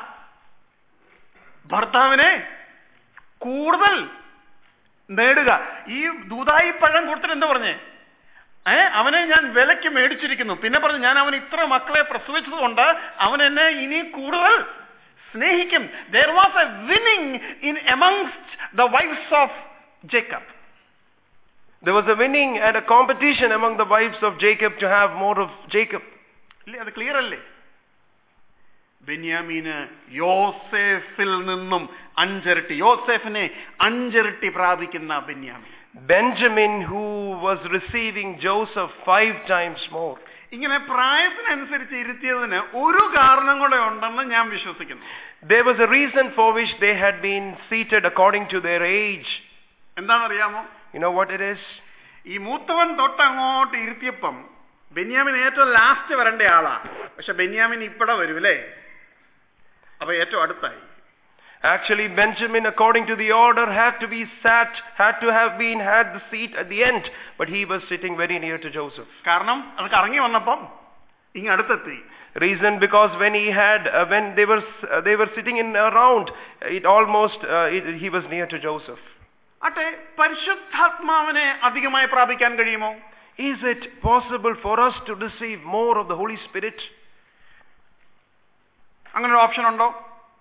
ഭർത്താവിനെ കൂടുതൽ നേടുക ഈ ദൂതായി പഴം കൊടുത്തിട്ട് എന്താ പറഞ്ഞേ ഏ അവനെ ഞാൻ വിലക്ക് മേടിച്ചിരിക്കുന്നു പിന്നെ പറഞ്ഞു ഞാൻ അവന് ഇത്ര മക്കളെ പ്രസവിച്ചത് കൊണ്ട് അവൻ എന്നെ ഇനി കൂടുതൽ സ്നേഹിക്കും there was a winning in amongst the wives of Jacob There was a winning and a competition among the wives of Jacob to have more of Jacob. ഇല്ലേ അത് ക്ലിയർ അല്ലേ ബെന്യാമീന് യോസേഫിൽ നിന്നും അഞ്ചിരട്ടി യോസേഫിനെ അഞ്ചിരട്ടി പ്രാപിക്കുന്ന ബെന്യാമീൻ Benjamin, who was receiving Joseph five times more. ഇങ്ങനെ പ്രായത്തിനനുസരിച്ച് ഇരുത്തിയതിന് ഒരു കാരണം കൂടെ ഉണ്ടെന്ന് ഞാൻ വിശ്വസിക്കുന്നു There was a reason for which they had been seated according to their age. എന്താണെന്നറിയാമോ You know what it is? ഈ മൂത്തവൻ തൊട്ടങ്ങോട്ട് ഇരുത്തിയപ്പം ബെന്യാമിൻ ഏറ്റവും ലാസ്റ്റ് വരേണ്ട ആളാ പക്ഷെ ബെന്യാമിൻ ഇപ്പടെ വരും അല്ലേ അപ്പൊ ഏറ്റവും അടുത്തായി Actually, Benjamin, according to the order, had to be sat, had to have been, had the seat at the end, but he was sitting very near to Joseph. കാരണം അത് കറങ്ങി വന്നപ്പം ഇങ്ങ് അടുത്തെത്തി Reason because when he had, uh, when they were, s- uh, they were sitting in a round, it almost, uh, it, he was near to Joseph. അട്ടെ പരിശുദ്ധാത്മാവിനെ അധികമായി പ്രാപിക്കാൻ കഴിയുമോ Is it possible for us to receive more of the Holy Spirit? അങ്ങനെ ഒരു option ഉണ്ടോ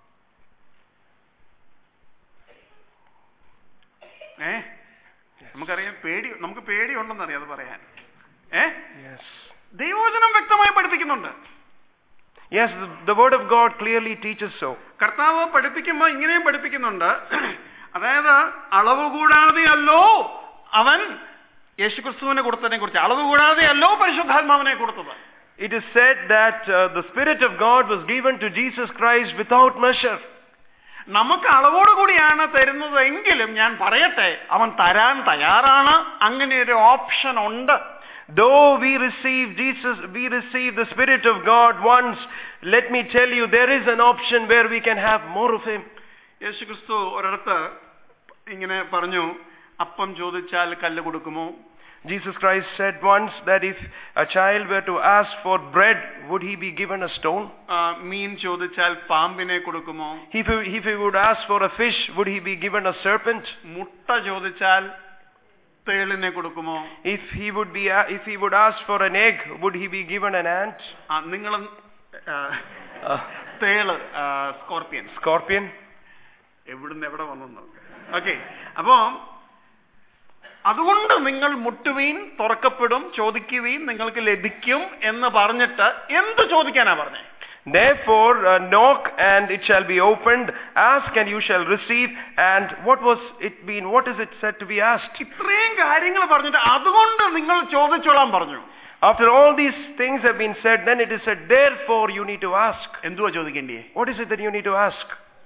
ഏ നമുക്കറിയാം പേടി നമുക്ക് പേടിയുണ്ടെന്നറിയാം അത് പറയാൻ ഏ Yes. ദൈവവചനം വ്യക്തമായി പഠിപ്പിക്കുന്നുണ്ട് Yes, the, the Word of God clearly teaches so. കർത്താവ് പഠിപ്പിക്കുമ്പോൾ ഇങ്ങനെയും പഠിപ്പിക്കുന്നുണ്ട് അതായത് അളവ് കൂടാതെയല്ലോ അവൻ യേശുക്രിസ്തുവിനെ കൊടുത്തതിനെ കുറിച്ച് അളവ് കൂടാതെയല്ലോ പരിശുദ്ധാത്മാവിനെ കൊടുത്തത് It is said that uh, the Spirit of God was given to Jesus Christ without measure. നമുക്ക് അളവോടുകൂടിയാണ് തരുന്നത് എങ്കിലും ഞാൻ പറയട്ടെ അവൻ തരാൻ തയ്യാറാണ് അങ്ങനെ ഒരു ഓപ്ഷൻ ഉണ്ട് Though we receive Jesus, we receive the Spirit of God once, let me tell you, there is an option where we can have more of Him. യേശുക്രിസ്തു ഒരിടത്ത് ഇങ്ങനെ പറഞ്ഞു അപ്പം ചോദിച്ചാൽ കല്ല് കൊടുക്കുമോ Jesus Christ said once that if a child were to ask for bread, would he be given a stone? ആ, മീൻ ചോദിച്ചാൽ പാമ്പിനെ കൊടുക്കുമോ If he, if he would ask for a fish, would he be given a serpent? മുട്ട ചോദിച്ചാൽ തേളിനെ കൊടുക്കുമോ If he would be, a- if he would ask for an egg, would he be given an ant? ആ, നിങ്ങൾ A തേള് scorpion scorpion? എവിടുന്ന് എവിടെ വന്നു okay അപ്പോ അതുകൊണ്ട് നിങ്ങൾ മുട്ടുവീൻ തുറക്കപ്പെടും ചോദിക്കുവീൻ നിങ്ങൾക്ക് ലഭിക്കും എന്ന് പറഞ്ഞിട്ട് എന്ത് ചോദിക്കാനാ പറഞ്ഞേ Therefore, uh, knock and it shall be opened, ask and you shall receive. And what was it been? What is it said to be asked? ഇത്രയും കാര്യങ്ങൾ പറഞ്ഞിട്ട് അതുകൊണ്ട് നിങ്ങൾ ചോദിച്ചോളാൻ പറഞ്ഞു After all these things have been said, then it is said, therefore you need to ask. എന്തുവാ ചോദിക്കേണ്ടിയേ What is it that you need to ask?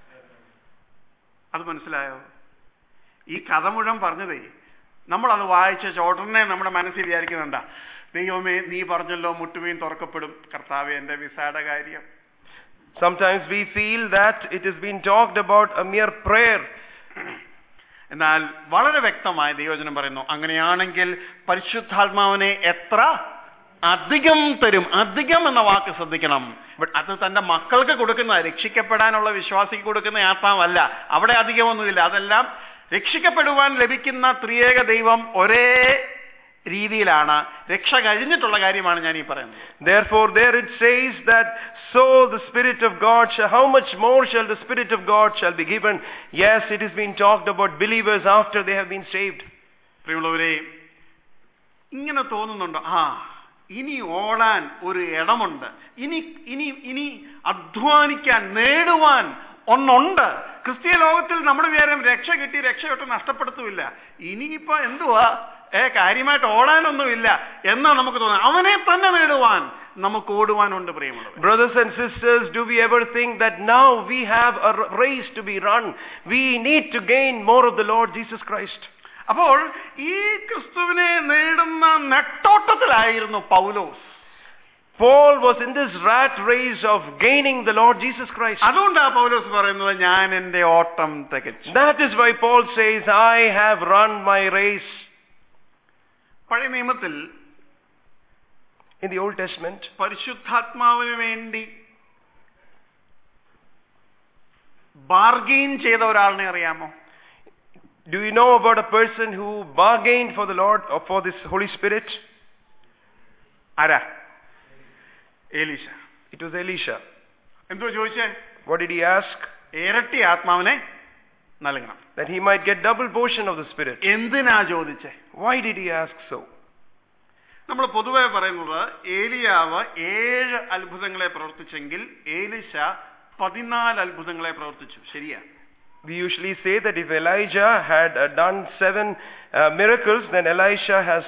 അത് മനസ്സിലായോ ഈ കഥ മുഴുവൻ പറഞ്ഞതേ നമ്മൾ അത് വായിച്ച ഉടനെ നമ്മുടെ മനസ്സിൽ വിചാരിക്കുന്നുണ്ട ദൈവമേ നീ പറഞ്ഞല്ലോ മുട്ടുവീൻ തുറക്കപ്പെടും കർത്താവ് എന്റെ വിസയുടെ കാര്യം Sometimes we feel that it has been talked about a mere prayer. എന്നാൽ വളരെ വ്യക്തമായ ദൈവചനം പറയുന്നു അങ്ങനെയാണെങ്കിൽ പരിശുദ്ധാത്മാവിനെ എത്ര അധികം തരും അധികം എന്ന വാക്ക് ശ്രദ്ധിക്കണം അത് തന്റെ മക്കൾക്ക് കൊടുക്കുന്ന രക്ഷിക്കപ്പെടാനുള്ള വിശ്വാസിക്ക് കൊടുക്കുന്ന ആത്മാവല്ല അവിടെ അധികമൊന്നുമില്ല അതെല്ലാം രക്ഷിക്കപ്പെടുവാൻ ലഭിക്കുന്ന ത്രിയേക ദൈവം ഒരേ രീതിയിലാണ് രക്ഷ കഴിഞ്ഞിട്ടുള്ള കാര്യമാണ് ഞാൻ ഈ പറയുന്നത് Therefore, there it says that so the Spirit of God shall, how much more shall the Spirit of God shall be given? Yes, it has been talked about believers after they have been saved. പ്രിയമുള്ളവരെ ഇങ്ങനെ തോന്നുന്നുണ്ടോ ആ ഇനി ഓടാൻ ഒരു ഇടമുണ്ട് ഇനി ഇനി ഇനി അധ്വാനിക്കാൻ നേടുവാൻ ഒന്നുണ്ട് ക്രിസ്തീയ ലോകത്തിൽ നമ്മുടെ വിചാരം രക്ഷ കിട്ടി രക്ഷയൊട്ട് നഷ്ടപ്പെടുത്തുമില്ല ഇനിയിപ്പോ എന്തുവാ ഏ കാര്യമായിട്ട് ഓടാനൊന്നുമില്ല എന്നാ നമുക്ക് തോന്നുന്നത് അവനെ തന്നെ നേടുവാൻ നമുക്ക് ഓടുവാനുണ്ട് പ്രിയമുള്ളത് Brothers and sisters, do we ever think that now we have a r- race to be run? We need to gain more of the Lord Jesus Christ. അപ്പോൾ ഈ ക്രിസ്തുവിനെ നേടുന്ന നെട്ടോട്ടത്തിലായിരുന്നു പൗലോസ് Paul was in this rat race of gaining the Lord Jesus Christ. അതുകൊണ്ടാ പൗലോസ് പറയുന്നത് ഞാൻ എന്റെ ഓട്ടം തികച്ചു That is why Paul says, I have run my race. പഴയ നിയമത്തിൽ In the Old Testament, പരിശുദ്ധാത്മാവിന് വേണ്ടി ബാർഗെയിൻ ചെയ്ത ഒരാളിനെ അറിയാമോ do you know about a person who bargained for the Lord or for this Holy Spirit? ആരാ Elisha It was Elisha. എന്തോ ചോദിച്ചേ What did he ask? ഇരട്ടി ആത്മാവിനെ നൽകണം That he might get double portion of the Spirit. എന്തിനാ ചോദിച്ചേ Why did he ask so? നമ്മൾ പൊതുവെ പറയുന്നത് ഏലിയാവ് ഏഴ് അത്ഭുതങ്ങളെ പ്രവർത്തിച്ചെങ്കിൽ ഏലിശ പതിനാല് അത്ഭുതങ്ങളെ പ്രവർത്തിച്ചു ശരിയാ We usually say that if Elijah had uh, done seven uh, miracles, then Elisha has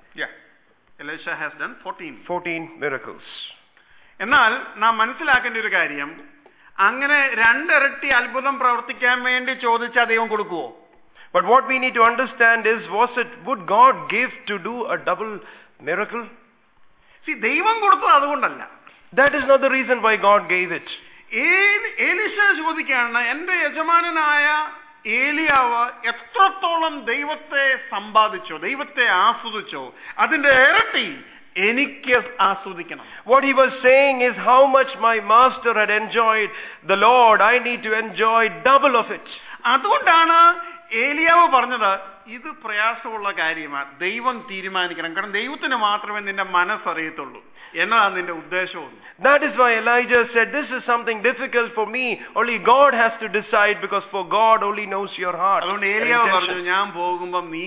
Elisha has done fourteen 14 miracles. എന്നാൽ നാം മനസ്സിലാക്കേണ്ട ഒരു കാര്യം അങ്ങനെ രണ്ടിരട്ടി അത്ഭുതം പ്രവർത്തിക്കാൻ വേണ്ടി ചോദിച്ചാൽ ദൈവം കൊടുക്കുവോ But what we need to understand is, was it, would God give to do a double miracle? See ദൈവം കൊടുത്തത് അതുകൊണ്ടല്ല That is not the reason why God gave it. ഏലി- ഏലീശ ചോദിക്കുകയാണ് എന്റെ യജമാനനായ ഏലിയാവ് എത്രത്തോളം ദൈവത്തെ സമ്പാദിച്ചോ ദൈവത്തെ ആസ്വദിച്ചോ അതിന്റെ ഇരട്ടി എനിക്ക് ആസ്വദിക്കണം What he was saying is how much my master had enjoyed the Lord, I need to enjoy double of it. അതുകൊണ്ടാണ് ഏലിയാവ് പറഞ്ഞത് ഇത് പ്രയാസമുള്ള കാര്യമാണ് ദൈവം തീരുമാനിക്കണം കാരണം ദൈവത്തിന് മാത്രമേ നിന്റെ മനസ്സറിയത്തുള്ളൂ എന്നതാണ് നിന്റെ ഉദ്ദേശവും That is why Elijah said, This is something difficult for me. Only God has to decide because for God only knows your heart. അതുകൊണ്ട് and ഏലിയാവ് പറഞ്ഞു intention." ഞാൻ പോകുമ്പം നീ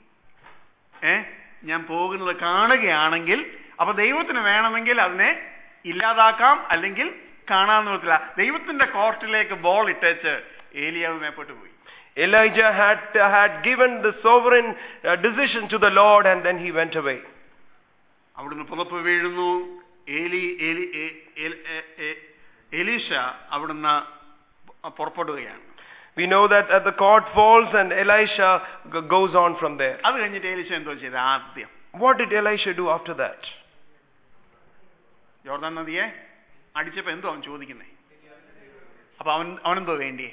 ഏ ഞാൻ പോകുന്നത് കാണുകയാണെങ്കിൽ അപ്പൊ ദൈവത്തിന് വേണമെങ്കിൽ അതിനെ ഇല്ലാതാക്കാം അല്ലെങ്കിൽ കാണാൻ നോക്കില്ല ദൈവത്തിന്റെ കോർട്ടിലേക്ക് ബോൾ ഇട്ടേച്ച് ഏലിയാവ് മേപ്പോട്ട് പോയി Elijah had, had given the sovereign uh, decision to the Lord and then he went away. അവിടുന്ന് പുറപ്പ് വീഴുന്നു ഏലി ഏലി ഏ- ഏൽ- ഏ- ഏ- എലീശ അവിടുന്ന് പുറപ്പെടുകയാണ് We know that uh, the cord falls and Elisha g- goes on from there. അത് കഴിഞ്ഞിട്ട് ഏലിശ എന്തോ ചെയ്ത് ആദ്യം What did Elisha do after that? Jordan നദിയെ അടിച്ചപ്പോ എന്തോ അവൻ ചോദിക്കുന്നേ അപ്പൊ അവൻ അവനെന്തോ വേണ്ടിയേ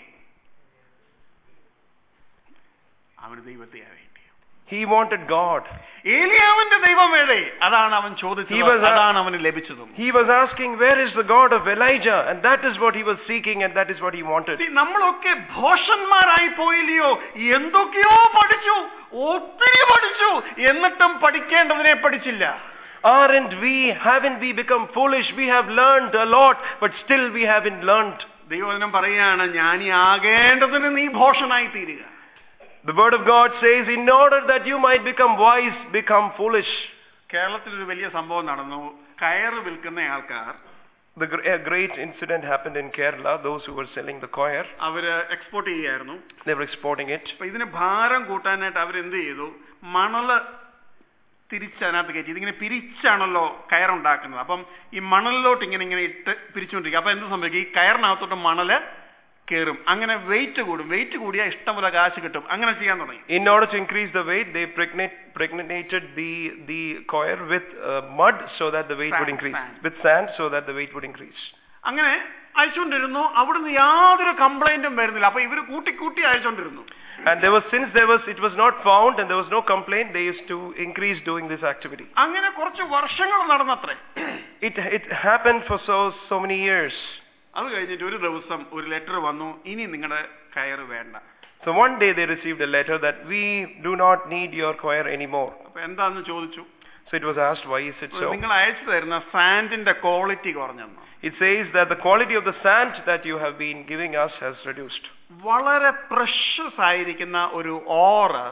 അവന് ദൈവത്തെയാ വേണ്ടി He wanted God. ഏലിയാവിന്റെ ദൈവം വേണ്ടേ അതാണ് അവൻ ചോദിച്ചത് He was a- അതാണ് അവന് ലഭിച്ചതും He was asking, Where is the God of Elijah? And that is what he was seeking and that is what he wanted. See, നമ്മളൊക്കെ ഭോഷന്മാരായി പോയില്ലയോ എന്തൊക്കെയോ പഠിച്ചു ഒത്തിരി പഠിച്ചു എന്നിട്ടും പഠിക്കേണ്ടതിനെ പഠിച്ചില്ല Aren't we, haven't we become foolish? We have learned a lot, but still we haven't learned. ദൈവവചനം പറയുകയാണ് ജ്ഞാനി ആകേണ്ടതിന് നീ ഭോഷനായി തീരുക The word of God says, In order that you might become wise, become foolish. കേരളത്തിൽ ഒരു വലിയ സംഭവം നടന്നു കയറ് വിൽക്കുന്ന ആൾക്കാർ The gr- a great incident happened in Kerala. Those who were selling the choir, അവര് എക്സ്പോർട്ട് ചെയ്യായിരുന്നു they were exporting it. അപ്പൊ ഇതിന് ഭാരം കൂട്ടാനായിട്ട് അവരെന്ത് ചെയ്തു മണല് തിരിച്ചതിനകത്ത് കയറ്റി ഇതിങ്ങനെ പിരിച്ചാണല്ലോ കയറുണ്ടാക്കുന്നത് അപ്പം ഈ മണലിലോട്ട് ഇങ്ങനെ ഇങ്ങനെ ഇട്ട് പിരിച്ചുകൊണ്ടിരിക്കും അപ്പൊ എന്ത് സംഭവിക്കും ഈ കയറിനകത്തോട്ട് മണല് കയറും അങ്ങനെ വെയിറ്റ് കൂടും വെയിറ്റ് കൂടിയാൽ ഇഷ്ടംപോലെ കാശ് കിട്ടും അങ്ങനെ ചെയ്യാൻ തുടങ്ങി In order to increase the weight, they pregnate, pregnated the, the choir with uh, mud so that the weight would Sand, increase. sand. With sand so that the weight would increase. അങ്ങനെ അയച്ചുകൊണ്ടിരുന്നു അവിടുന്ന് യാതൊരു കംപ്ലൈന്റും വരുന്നില്ല അപ്പൊ ഇവര് കൂട്ടി കൂട്ടി അയച്ചുകൊണ്ടിരുന്നു And there was, since there was, it was not found and there was no complaint, they used to increase doing this activity. അങ്ങനെ കുറച്ച് വർഷങ്ങൾ നടന്നത്രേ It, it happened for so, so many years. അത് കഴിഞ്ഞിട്ട് ഒരു ദിവസം ഒരു ലെറ്റർ വന്നു ഇനി നിങ്ങളുടെ കയറ് വേണ്ട So one day they received a letter that we do not need your choir anymore. അപ്പൊ എന്താന്ന് ചോദിച്ചു So it was asked, why is it so? നിങ്ങൾ അയച്ചു തരുന്ന സാൻഡിന്റെ ക്വാളിറ്റി കുറഞ്ഞെന്ന് It says that the quality of the sand that you have been giving us has reduced. വളരെ precious ആയിരിക്കുന്ന ഒരു ഓറ്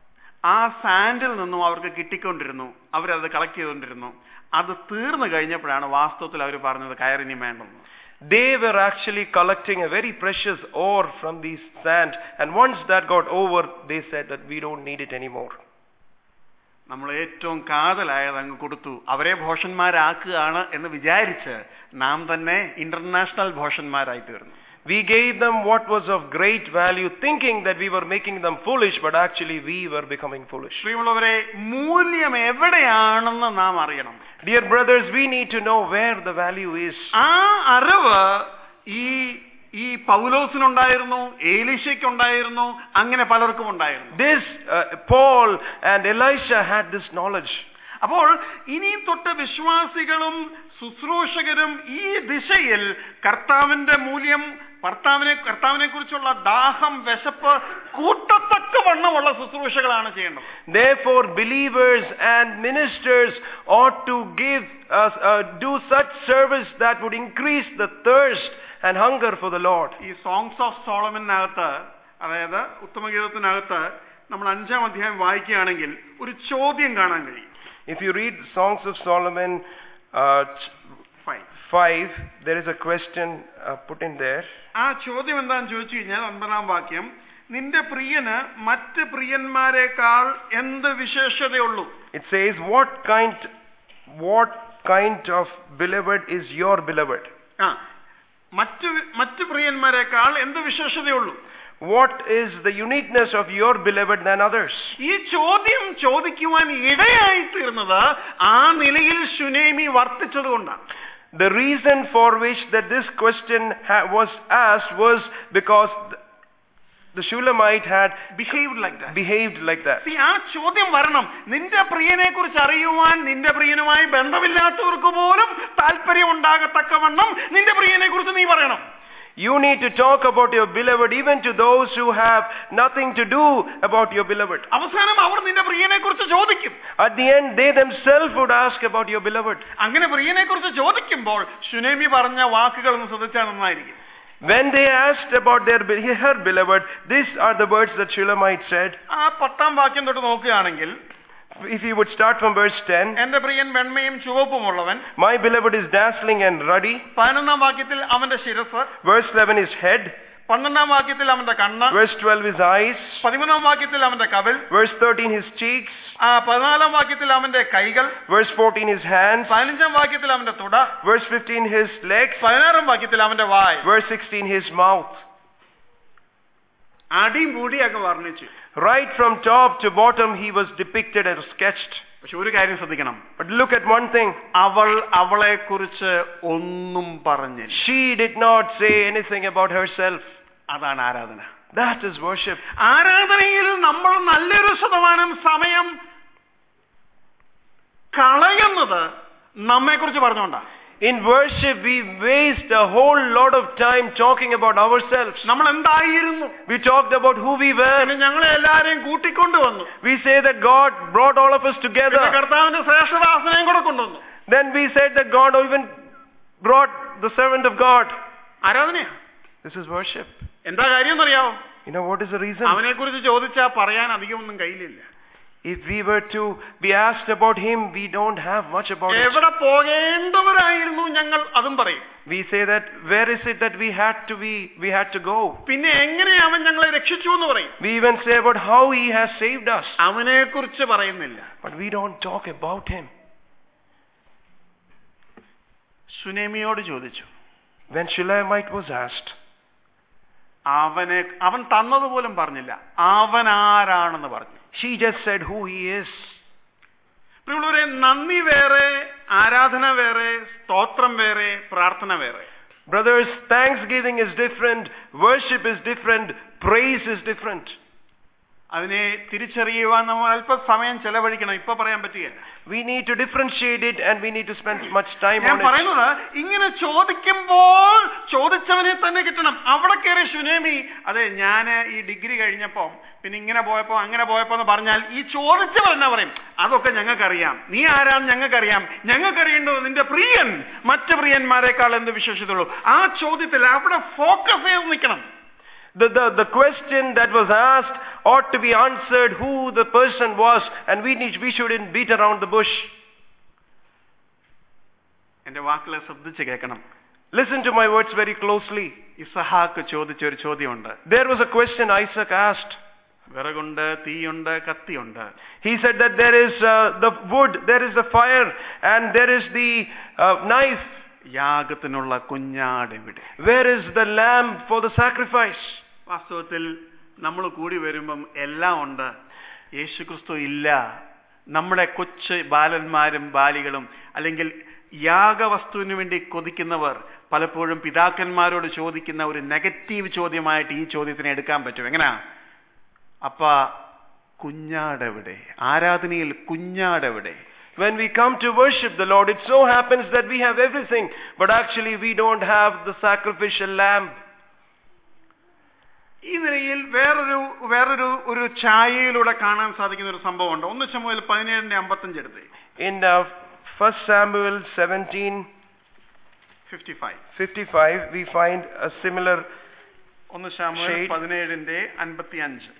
ആ സാൻഡിൽ നിന്നും അവർക്ക് കിട്ടിക്കൊണ്ടിരുന്നു അവരത് കളക്ട് ചെയ്തുകൊണ്ടിരുന്നു അത് തീർന്നു കഴിഞ്ഞപ്പോഴാണ് വാസ്തവത്തിൽ അവർ പറഞ്ഞത് കയറിനി വേണ്ടെന്ന് They were actually collecting a very precious ore from this sand, and once that got over, they said that we don't need it anymore. നമ്മൾ ഏറ്റവും കാതലായത് അങ്ങ് കൊടുത്തു അവരെ ഭോഷന്മാരാക്കുകയാണ് എന്ന് വിചാരിച്ച് നാം തന്നെ ഇന്റർനാഷണൽ ഭോഷന്മാരായി തീർന്നു We gave them what was of great value, thinking that we were making them foolish, but actually we were becoming foolish. ശ്രീമുള്ളവരെ മൂല്യം എവിടെയാണെന്ന് നാം അറിയണം Dear brothers, we need to know where the value is. ആ അറിവ് ഈ ഈ പൗലോസിനുണ്ടായിരുന്നു ഏലീശയ്ക്കുണ്ടായിരുന്നു അങ്ങനെ പലർക്കും ഉണ്ടായിരുന്നു This, uh, Paul and Elisha had this knowledge. അപ്പോൾ ഇനി തൊട്ട് വിശ്വാസികളും ശുശ്രൂഷകരും ഈ ദിശയിൽ കർത്താവിന്റെ മൂല്യം ഭർത്താവിനെ കർത്താവിനെ കുറിച്ചുള്ള ദാഹം വിശപ്പ് കൂട്ടത്തക്ക വണ്ണമുള്ള ശുശ്രൂഷകളാണ് ചെയ്യേണ്ടത് Therefore, believers and ministers ought to give us, uh, do such service that would increase the thirst and hunger for the Lord. ഈ സോങ്സ് ഓഫ് സോളമനകത്ത് അതായത് ഉത്തമഗീതത്തിനകത്ത് നമ്മൾ അഞ്ചാം അധ്യായം വായിക്കുകയാണെങ്കിൽ ഒരു ചോദ്യം കാണാൻ കഴിയും If you read Songs of Solomon uh, ch- five 5, there is a question uh, put in there. ആ ചോദ്യം എന്താണെന്ന് ചോദിച്ചു കഴിഞ്ഞാൽ ഒൻപതാം വാക്യം നിന്റെ പ്രിയന് മറ്റ് പ്രിയന്മാരെക്കാൾ എന്ത് വിശേഷതയുള്ളൂ It says, What kind, what kind of beloved is your beloved? ആ മറ്റ് വി- മറ്റ് പ്രിയന്മാരെക്കാൾ എന്ത് വിശേഷതയുള്ളൂ What is the uniqueness of your beloved than others? ഈ ചോദ്യം ചോദിക്കുവാൻ ഇടയായി തീർന്നത് ആ നിലയിൽ ശുനേമി വർത്തിച്ചതുകൊണ്ടാണ് The reason for which that this question ha- was asked was because the, the Shulamite had behave like that behaved like that. See, ആ ചോദ്യം വരണം നിന്റെ പ്രിയനെ കുറിച്ച് അറിയുവാൻ നിന്റെ പ്രിയനുമായി ബന്ധമില്ലാത്തവർക്ക് പോലും താല്പര്യം ഉണ്ടാകത്തക്കവണ്ണം നിന്റെ പ്രിയനെ കുറിച്ച് നീ പറയണം You need to talk about your beloved even to those who have nothing to do about your beloved. അവസാനം അവർ നിന്റെ പ്രിയനെ കുറിച്ച് ചോദിക്കും At the end, they themselves would ask about your beloved. അങ്ങനെ പ്രിയനെ കുറിച്ച് ചോദിക്കുമ്പോൾ ശുനേമി പറഞ്ഞ വാക്കുകൾ ഒന്ന് ശ്രദ്ധിച്ചാൽ നന്നായിരിക്കും When they asked about their be- her beloved, these are the words that Shulamite said. ആ പത്താം വാക്യം തൊട്ട് നോക്കുകയാണെങ്കിൽ If you would start from verse 10, എന്റെ പ്രിയൻ വെണ്മയും ചുവപ്പുമുള്ളവൻ my beloved is dazzling and ruddy. പതിനൊന്നാം വാക്യത്തിൽ അവന്റെ ശിരസ് Verse 11 is head. പന്ത്രണ്ടാം വാക്യത്തിൽ അവന്റെ കണ്ണ് Verse 12 is eyes. പതിമൂന്നാം വാക്യത്തിൽ അവന്റെ കവിൽ Verse 13 his cheeks. ആ പതിനാലാം വാക്യത്തിൽ അവന്റെ കൈകൾ Verse 14 his hands. പതിനഞ്ചാം വാക്യത്തിൽ അവന്റെ തുട Verse 15 his legs. പതിനാറാം വാക്യത്തിൽ അവന്റെ വായ് Verse 16 his mouth. അടിമുടിയൊക്കെ വർണ്ണിച്ചു Right from top to bottom, he was depicted and sketched. പക്ഷെ ഒരു കാര്യം ശ്രദ്ധിക്കണം But look at one thing. അവൾ അവളെ കുറിച്ച് ഒന്നും പറഞ്ഞില്ല She did not say anything about herself. അതാണ് ആരാധന That is worship. ആരാധനയിൽ നമ്മൾ നല്ലൊരു ശതമാനം സമയം കളയുന്നത് നമ്മെക്കുറിച്ച് പറഞ്ഞുകൊണ്ടാണ് In worship, we waste a whole lot of time talking about ourselves. നമ്മൾ എന്തായിരുന്നു We talked about who we were. പിന്നെ ഞങ്ങളെ എല്ലാരെയും കൂട്ടിക്കൊണ്ടുവന്നു We say that God brought all of us പിന്നെ together. കർത്താവിന്റെ ശ്രേഷ്ഠദാസനെയും കൂടെ കൊണ്ടുവന്നു Then we said that God even brought the servant of God. ആരാധനയാ This is worship. എന്താ കാര്യം എന്നറിയാവോ You know what is the reason? അവനെ കുറിച്ച് ചോദിച്ചാൽ പറയാൻ അധികമൊന്നും കയ്യിലില്ല If we were to be asked about him, we don't have much about it. എവിടെ പോകേണ്ടവരായിരുന്നു ഞങ്ങൾ അതും പറയും We say that where is it that we had to be we had to go? പിന്നെ എങ്ങനെ അവൻ ഞങ്ങളെ രക്ഷിച്ചു എന്ന് പറയും We even say about how he has saved us. അവനെ കുറിച്ച് പറയുന്നില്ല But we don't talk about him. സുനേമിയോട് ചോദിച്ചു When Shulamite was asked, അവനെ അവൻ തന്നതുപോലും പറഞ്ഞില്ല അവൻ ആരാണെന്ന് പറഞ്ഞു she just said who he is. പ്രിയമുള്ളവരെ നന്ദി വേറെ ആരാധന വേറെ സ്തോത്രം വേറെ പ്രാർത്ഥന വേറെ Brothers, thanksgiving is different, worship is different, praise is different. അതിനെ തിരിച്ചറിയുവാൻ നമ്മൾ അല്പം സമയം ചെലവഴിക്കണം ഇപ്പൊ പറയാൻ പറ്റുകയില്ല We need to differentiate it and we need to spend much time ഞാൻ on it. പറയുന്നത് ഇങ്ങനെ ചോദിക്കുമ്പോൾ ചോദിച്ചവനെ തന്നെ കിട്ടണം അവിടെ കയറി സുനേമി അതെ ഞാൻ ഈ ഡിഗ്രി കഴിഞ്ഞപ്പോ പിന്നെ ഇങ്ങനെ പോയപ്പോ അങ്ങനെ പോയപ്പോ എന്ന് പറഞ്ഞാൽ ഈ ചോദിച്ചവർ എന്നാ പറയും അതൊക്കെ ഞങ്ങൾക്കറിയാം നീ ആരാന്ന് ഞങ്ങൾക്കറിയാം ഞങ്ങൾക്കറിയേണ്ടത് നിന്റെ പ്രിയൻ മറ്റ് പ്രിയന്മാരെക്കാൾ എന്ത് വിശ്വസിച്ചുള്ളൂ ആ ചോദ്യത്തിൽ അവിടെ ഫോക്കസ് ചെയ്ത് നിൽക്കണം The, the, the question that was asked ought to be answered who the person was and we, need, we shouldn't beat around the bush. എന്റെ വാക്കുകളെ ശ്രദ്ധിച്ച് കേൾക്കണം Listen to my words very closely. ഇസഹാക്ക് ചോദിച്ച ഒരു ചോദ്യമുണ്ട് There was a question Isaac asked. വിറകുണ്ട് തീയുണ്ട് കത്തിയുണ്ട് He said that there is uh, the wood, there is the fire, and there is the uh, knife. യാഗത്തിനുള്ള കുഞ്ഞാട് എവിടെ Where is the lamb for the sacrifice? വാസ്തവത്തിൽ നമ്മൾ കൂടി വരുമ്പം എല്ലാം ഉണ്ട് യേശുക്രിസ്തു ഇല്ല നമ്മുടെ കൊച്ചു ബാലന്മാരും ബാലികളും അല്ലെങ്കിൽ യാഗവസ്തുവിന് വേണ്ടി കൊതിക്കുന്നവർ പലപ്പോഴും പിതാക്കന്മാരോട് ചോദിക്കുന്ന ഒരു നെഗറ്റീവ് ചോദ്യമായിട്ട് ഈ ചോദ്യത്തിനെ എടുക്കാൻ പറ്റും എങ്ങനാ അപ്പ കുഞ്ഞാടെവിടെ ആരാധനയിൽ കുഞ്ഞാടെവിടെ When we come to worship the Lord, it so happens that we have everything, but actually we don't have the sacrificial lamb. ഈ നിലയിൽ വേറൊരു വേറൊരു ഒരു ഛായയിലൂടെ കാണാൻ സാധിക്കുന്ന ഒരു സംഭവമുണ്ട് ഒന്ന് ചമുതൽ പതിനേഴിന്റെ അമ്പത്തഞ്ച് എടുത്ത് In uh, 1 Samuel 17 fifty five 55, we find a similar ഒന്ന് ശാമുവേൽ Shade. പതിനേഴിന്റെ അൻപത്തി അഞ്ച്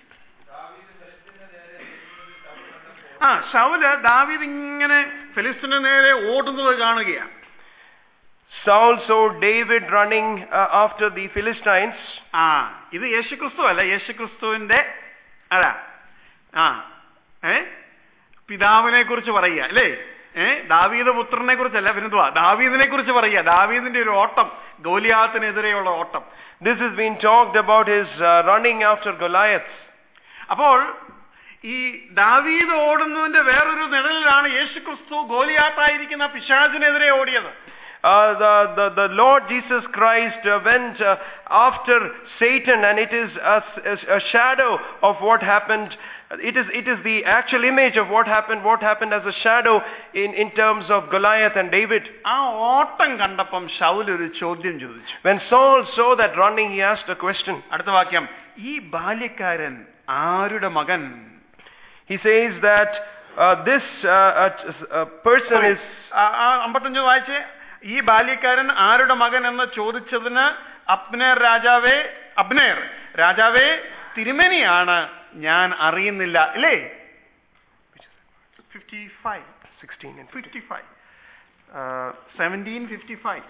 ആ ശൗല് ദാവീദ് ഇങ്ങനെ ഫിലിസ്തീന് നേരെ ഓടുന്നത് കാണുകയാണ് Saul saw David running uh, after the Philistines. ആ ഇത് യേശുക്രിസ്തു അല്ല യേശുക്രിസ്തുവിന്റെ അതാ ആ ഏ പിതാവിനെ കുറിച്ച് പറയുക അല്ലേ ഏ ദാവീദ് പുത്രനെ കുറിച്ചല്ല പിന്നെന്തുവാ ദാവീദിനെ കുറിച്ച് പറയുക ദാവീദിന്റെ ഒരു ഓട്ടം ഗോലിയാത്തിനെതിരെയുള്ള ഓട്ടം This has been talked about his uh, running after Goliath. അപ്പോൾ ഈ ദാവീദ് ഓടുന്നതിന്റെ വേറൊരു നിഴലിലാണ് യേശുക്രിസ്തു ഗോലിയാത്തായിരിക്കുന്ന പിശാചിനെതിരെ ഓടിയത് Uh, the, the, the Lord Jesus Christ uh, went uh, after Satan and it is a, a, a shadow of what happened. It is, it is the actual image of what happened, what happened as a shadow in, in terms of Goliath and David. ആ ഓട്ടം കണ്ടപ്പം ശൗൽ ഒരു ചോദ്യം ചോദിച്ചു When Saul saw that running, he asked a question. അടുത്ത വാക്യം ഈ ബാല്യക്കാരൻ ആരുടെ മകൻ He says that uh, this uh, uh, uh, person is ആ, ആ അമ്പത്തഞ്ച് വായിച്ച് ഈ ബാല്യക്കാരൻ ആരുടെ മകൻ എന്ന് ചോദിച്ചതിന് അബ്നേർ രാജാവേ അബ്നേർ രാജാവേ തിരുമേനിയാണ് ഞാൻ അറിയുന്നില്ല അല്ലേ fifty five 16 and fifty five seventeen fifty five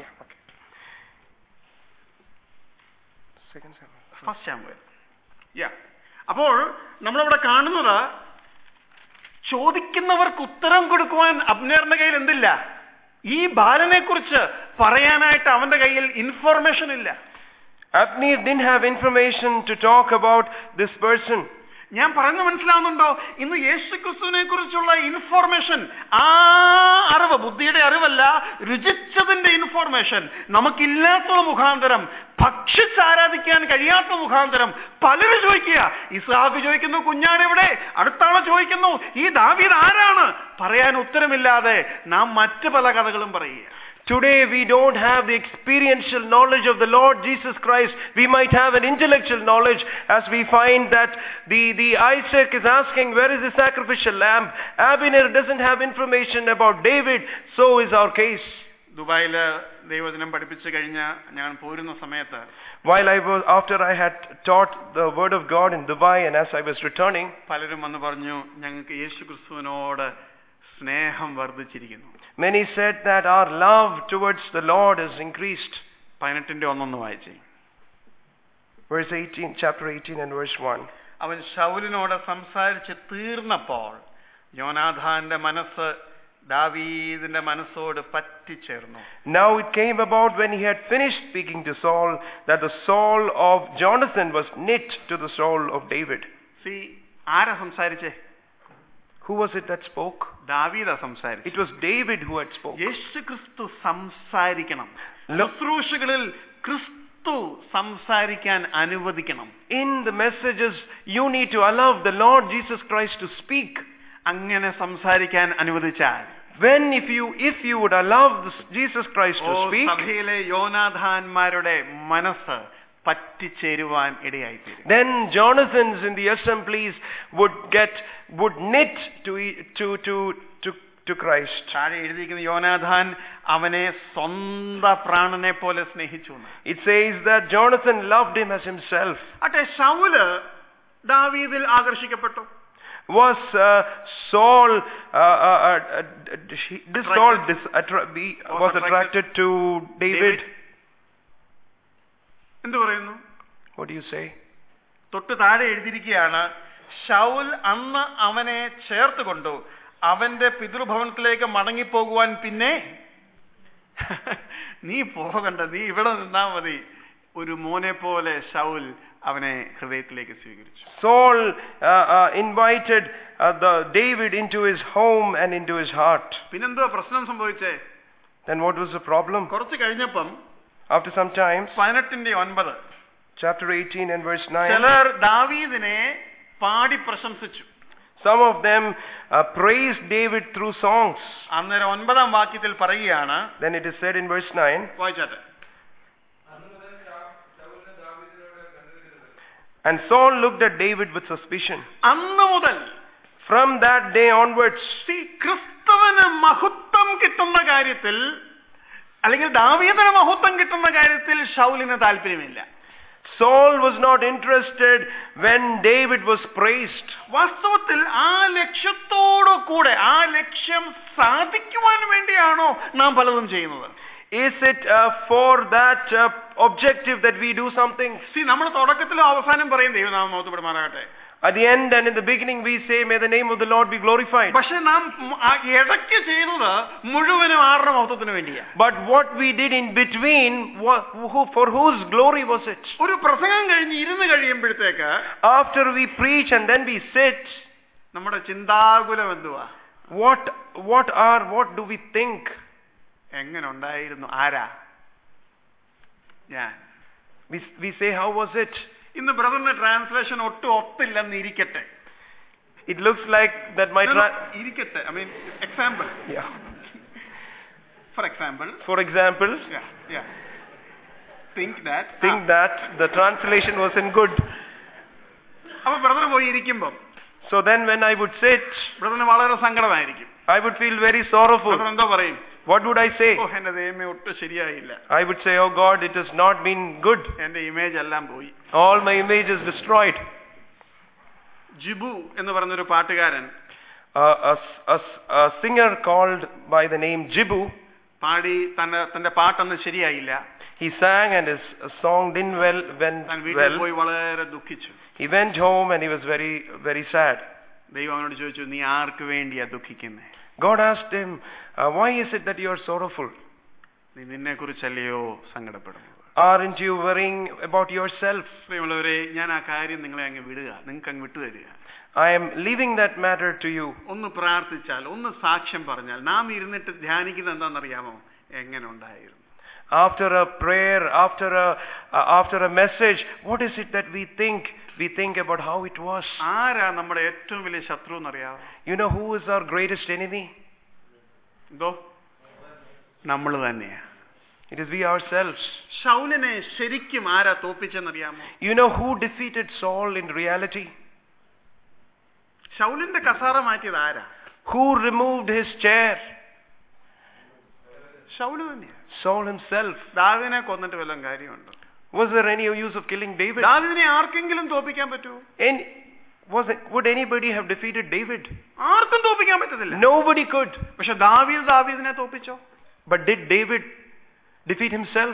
Second Samuel. First Samuel yeah അപ്പോൾ നമ്മളിവിടെ കാണുന്നത് ചോദിക്കുന്നവർക്ക് ഉത്തരം കൊടുക്കുവാൻ അബ്നേറിന്റെ കയ്യിൽ എന്തില്ല ഈ ബാലനെ കുറിച്ച് പറയാനായിട്ട് അവന്റെ കയ്യിൽ ഇൻഫർമേഷൻ ഇല്ല Abner didn't have information to talk about this person. ഞാൻ പറഞ്ഞു മനസ്സിലാവുന്നുണ്ടോ ഇന്ന് യേശു ക്രിസ്തുവിനെ കുറിച്ചുള്ള ഇൻഫോർമേഷൻ ആ അറിവ് ബുദ്ധിയുടെ അറിവല്ല രുചിച്ചതിന്റെ ഇൻഫോർമേഷൻ നമുക്കില്ലാത്ത മുഖാന്തരം ഭക്ഷിച്ച് ആരാധിക്കാൻ കഴിയാത്ത മുഖാന്തരം പലരും ചോദിക്കുക ഇസ്ഹാക്ക് ചോദിക്കുന്നു കുഞ്ഞാനെവിടെ അടുത്താളെ ചോദിക്കുന്നു ഈ ദാവീദ് ആരാണ് പറയാൻ ഉത്തരമില്ലാതെ നാം മറ്റു പല കഥകളും പറയുക Today we don't have the experiential knowledge of the Lord Jesus Christ. We might have an intellectual knowledge as we find that the, the Isaac is asking, where is the sacrificial lamb? Abner doesn't have information about David. So is our case. ദുബായില് ദൈവദിനം പഠിപ്പിച്ചു കഴിഞ്ഞ ഞാൻ പോരുന്ന സമയത്ത് While I was, after I had taught the word of God in Dubai and as I was returning, പലരും വന്ന് പറഞ്ഞു ഞങ്ങൾക്ക് യേശു ക്രിസ്തുവിനോട് സ്നേഹം വർദ്ധിച്ചിരിക്കുന്നു many said that our love towards the Lord has increased. പതിനെട്ടിന്റെ ഒന്നൊന്ന് വായിച്ചേ Verse 18, chapter 18 and verse 1. അവൻ ശൗലിനോട് സംസാരിച്ച് തീർന്നപ്പോൾ യോനാഥാന്റെ മനസ്സ് ദാവീദിന്റെ മനസ്സോട് പറ്റിച്ചേർന്നു Now it came about when he had finished speaking to Saul that the soul of Jonathan was knit to the soul of David. See ആരാ സംസാരിച്ചേ Who was it that spoke? ദാവീദാ സംസാരിച്ചു It was David who had spoken. യേശു ക്രിസ്തു സംസാരിക്കണം Lo- ശുശ്രൂഷകളിൽ ക്രിസ്തു സംസാരിക്കാൻ അനുവദിക്കണം In the messages, you need to allow the Lord Jesus Christ to speak. അങ്ങനെ സംസാരിക്കാൻ അനുവദിച്ചാൽ When, if you, if you would allow this Jesus Christ oh to speak, സഭയിലെ യോനാഥാന്മാരുടെ മനസ്സ് പറ്റിച്ചേരുവാൻ ഇടയായിത്തീരും then Jonathans in the assemblies would get, would knit to, e- to, to, to, to Christ. താഴെ എഴുതിയിരിക്കുന്ന യോനാഥാൻ അവനെ സ്വന്തം പ്രാണനെ പോലെ സ്നേഹിച്ചു എന്ന്. It says that Jonathan loved him as himself. അട്ടെ Saul ദാവീദിൽ ആകർഷിക്കപ്പെട്ടു Was uh, Saul, uh, uh, uh, uh, he- this Saul dis, attra- be- Was was attracted attracted to David? David. എന്തു പറയുന്നു What do you say? തൊട്ട് താഴെ എഴുതിയിരിക്കുകയാണ് ഷൗൽ അന്ന് അവനെ ചേർത്ത് കൊണ്ടു അവന്റെ പിതൃഭവനത്തിലേക്ക് മടങ്ങിപ്പോകുവാൻ പിന്നെ നീ പോകണ്ട നീ ഇവിടെ നിന്നാ മതി ഒരു മോനെ പോലെ ഷൗൽ അവനെ ഹൃദയത്തിലേക്ക് സ്വീകരിച്ചു Saul uh, uh, invited uh, the David into his home and into his heart. പിന്നെന്തോ പ്രശ്നം സംഭവിച്ചേ Then what was the problem? കുറച്ച് കഴിഞ്ഞപ്പം After some time, പതിനെട്ടിന്റെ ഒൻപത് chapter 18 and verse 9, ചിലർ ദാവീദിനെ പാടി പ്രശംസിച്ചു some of them uh, praised David through songs. അന്നേരം ഒൻപതാം വാക്യത്തിൽ പറയുകയാണ് Then it is said in verse 9, വായിച്ചാട്ടെ അന്ന് മുതൽ ശൗ- ശൗലിന് ദാവീദിനോട് കണ്ടിരുന്നത് and Saul looked at David with suspicion. അന്ന് മുതൽ From that day onwards, See, ക്രിസ്തുവിന് മഹത്വം കിട്ടുന്ന കാര്യത്തിൽ അല്ലെങ്കിൽ ദാവീദിന് മഹത്വം കിട്ടുന്ന കാര്യത്തിൽ ഷൗലിന് താല്പര്യമില്ല Saul was not interested when David was praised. വാസ്തവത്തിൽ ആ ലക്ഷ്യത്തോടു കൂടെ ആ ലക്ഷ്യം സാധിക്കുവാൻ വേണ്ടിയാണോ നാം പലതും ചെയ്യുന്നത് Is it uh, for that uh, objective that we do something? See നമ്മൾ തുടക്കത്തിലും അവസാനം പറയും ദൈവനാമം മഹത്വപ്പെടുമാറാകട്ടെ At the end and in the beginning we say, May the name of the Lord be glorified. പക്ഷെ നാം മ- ആ ഇടയ്ക്ക് ചെയ്തത് മുഴുവനും ആരുടെ മഹത്വത്തിന് വേണ്ടിയാ But what we did in between, wha- who, for whose glory was it? ഒരു പ്രസംഗം കഴിഞ്ഞ് ഇരുന്ന് കഴിയുമ്പോഴത്തേക്ക് After we preach and then we sit, നമ്മുടെ ചിന്താകുലം എന്തുവാ what, what are, what do we think? എങ്ങനെ ഉണ്ടായിരുന്നു ആരാ ഞാൻ We, we say, How was it? ഇന്ന് ബ്രദറിന്റെ ട്രാൻസ്ലേഷൻ ഒട്ടും ഒത്തില്ലെന്ന് ഇരിക്കട്ടെ It looks like that my. No, no, Tra- ഇരിക്കട്ടെ I mean example yeah. For example For example, think that think that the translation wasn't good. അപ്പൊ brother പോയി ഇരിക്കുമ്പം So then when I would sit, ബ്രദറിന് വളരെ സങ്കടമായിരിക്കും I would feel very sorrowful. Brother എന്തോ പറയും What would I say? ഓ എന്റെ ദൈവമേ ഒട്ടും ശരിയായില്ല I would say, Oh God, it has not been good. എന്റെ ഇമേജ് എല്ലാം പോയി All my image is destroyed. Jibu എന്ന് പറഞ്ഞൊരു പാട്ടുകാരൻ Uh, a, a, a singer called by the name Jibu, പാടി തന്റെ തന്റെ പാട്ടൊന്നും ശരിയായില്ല he sang and his song didn't well went താൻ വീട്ടിൽ well. പോയി വളരെ ദുഃഖിച്ചു He went home and he was very very sad. ദൈവം അവനോട് ചോദിച്ചു നീ ആർക്ക് വേണ്ടിയാ ദുഃഖിക്കുന്നേ God asked him, uh, "Why is it that you are sorrowful? നീ നിന്നെ കുറിച്ചല്ലയോ സങ്കടപ്പെടുന്നത് Aren't you worrying about yourself? പ്രിയമുള്ളവരെ ഞാൻ ആ കാര്യം നിങ്ങളെ അങ്ങ് വിടുക നിങ്ങൾക്ക് അങ്ങ് വിട്ടുതരിക I am leaving that matter to you. ഒന്ന് പ്രാർത്ഥിച്ചാൽ ഒന്ന് സാക്ഷ്യം പറഞ്ഞാൽ നാം ഇരുന്നിട്ട് ധ്യാനിക്കുന്നത് എന്താണെന്നറിയാമോ എങ്ങനെ ഉണ്ടായിരുന്നു After a prayer, after a uh, after a message, what is it that we think? We think about how it was. ആരാ നമ്മുടെ ഏറ്റവും വലിയ ശത്രു എന്നറിയാമോ You know who is our greatest enemy? എന്തോ നമ്മൾ തന്നെയാ It is we ourselves. ഷൗലിനെ ശരിക്കും ആരാ തോപ്പിച്ചെന്നറിയാമോ You know who defeated Saul in reality? ഷൗലിന്റെ കസാറ മാറ്റിയത് ആരാ Who removed his chair? ഷൗല് തന്നെയാ Saul himself. ദാവിനെ കൊന്നിട്ട് വല്ലതും കാര്യമുണ്ടോ Was there any use of killing David? ദാവിദിനെ ആർക്കെങ്കിലും തോപ്പിക്കാൻ പറ്റുമോ Any, was it, would anybody have defeated David? ആർക്കും തോപ്പിക്കാൻ പറ്റത്തില്ല Nobody could. പക്ഷെ ദാവീദ് ദാവീദിനെ തോപ്പിച്ചോ But did David defeat himself?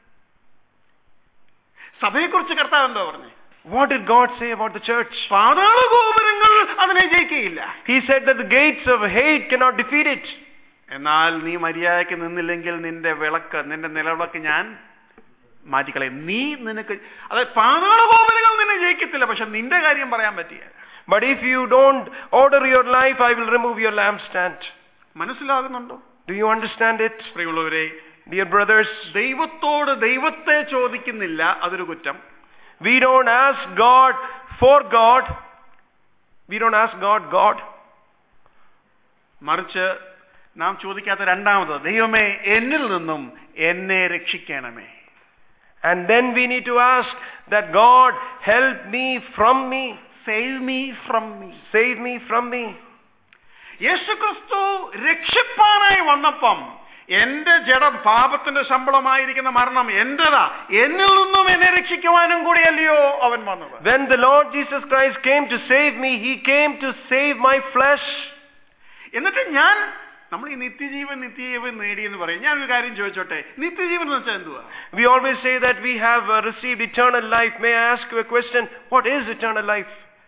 സഭയെക്കുറിച്ച് കർത്താവ് എന്തോ പറഞ്ഞു What did God say about the church? പാതാള ഗോപുരങ്ങൾ അതിനെ ജയിക്കുകയില്ല He said that the gates of hate cannot defeat it. എന്നാൽ നീ മര്യാദയ്ക്ക് നിന്നില്ലെങ്കിൽ നിന്റെ വിളക്ക് നിന്റെ നിലവിളക്ക് ഞാൻ മാറ്റിക്കളയും നീ നിനക്ക് അതായത് പാതാള ഗോപുരങ്ങൾ നിന്നെ ജയിക്കത്തില്ല പക്ഷെ നിന്റെ കാര്യം പറയാൻ പറ്റിയ But if you don't order your life, I will remove your lampstand. മനസ്സിലാകുന്നുണ്ടോ Do you understand it? പ്രിയമുള്ളവരെ Dear brothers, ദൈവത്തോട് ദൈവത്തെ ചോദിക്കുന്നില്ല അതൊരു കുറ്റം we don't ask God for God. We don't ask God, God. മറിച്ച് നാം ചോദിക്കാത്ത രണ്ടാമത് ദൈവമേ എന്നിൽ നിന്നും എന്നെ രക്ഷിക്കണമേ And then we need to ask that God help me from me. Save me from me Save me from me. യേശുക്രിസ്തു രക്ഷിപ്പാനായി വന്നപ്പം എന്റെ ജഡം പാപത്തിന്റെ ശമ്പളമായിരിക്കുന്ന മരണം എന്റേതാ എന്നിൽ നിന്നും എന്നെ രക്ഷിക്കുവാനും കൂടിയല്ലയോ അവൻ വന്നത് When the Lord Jesus Christ came to save me, He came to save my flesh. എന്നിട്ട് ഞാൻ നമ്മൾ ഈ നിത്യജീവൻ നിത്യജീവൻ നേടി എന്ന് പറയും ഞാൻ ഒരു കാര്യം ചോദിച്ചോട്ടെ നിത്യജീവൻ എന്ന് വെച്ചാൽ എന്തുവാ We always say that we have uh, received eternal life. May I ask you a question? What is eternal life?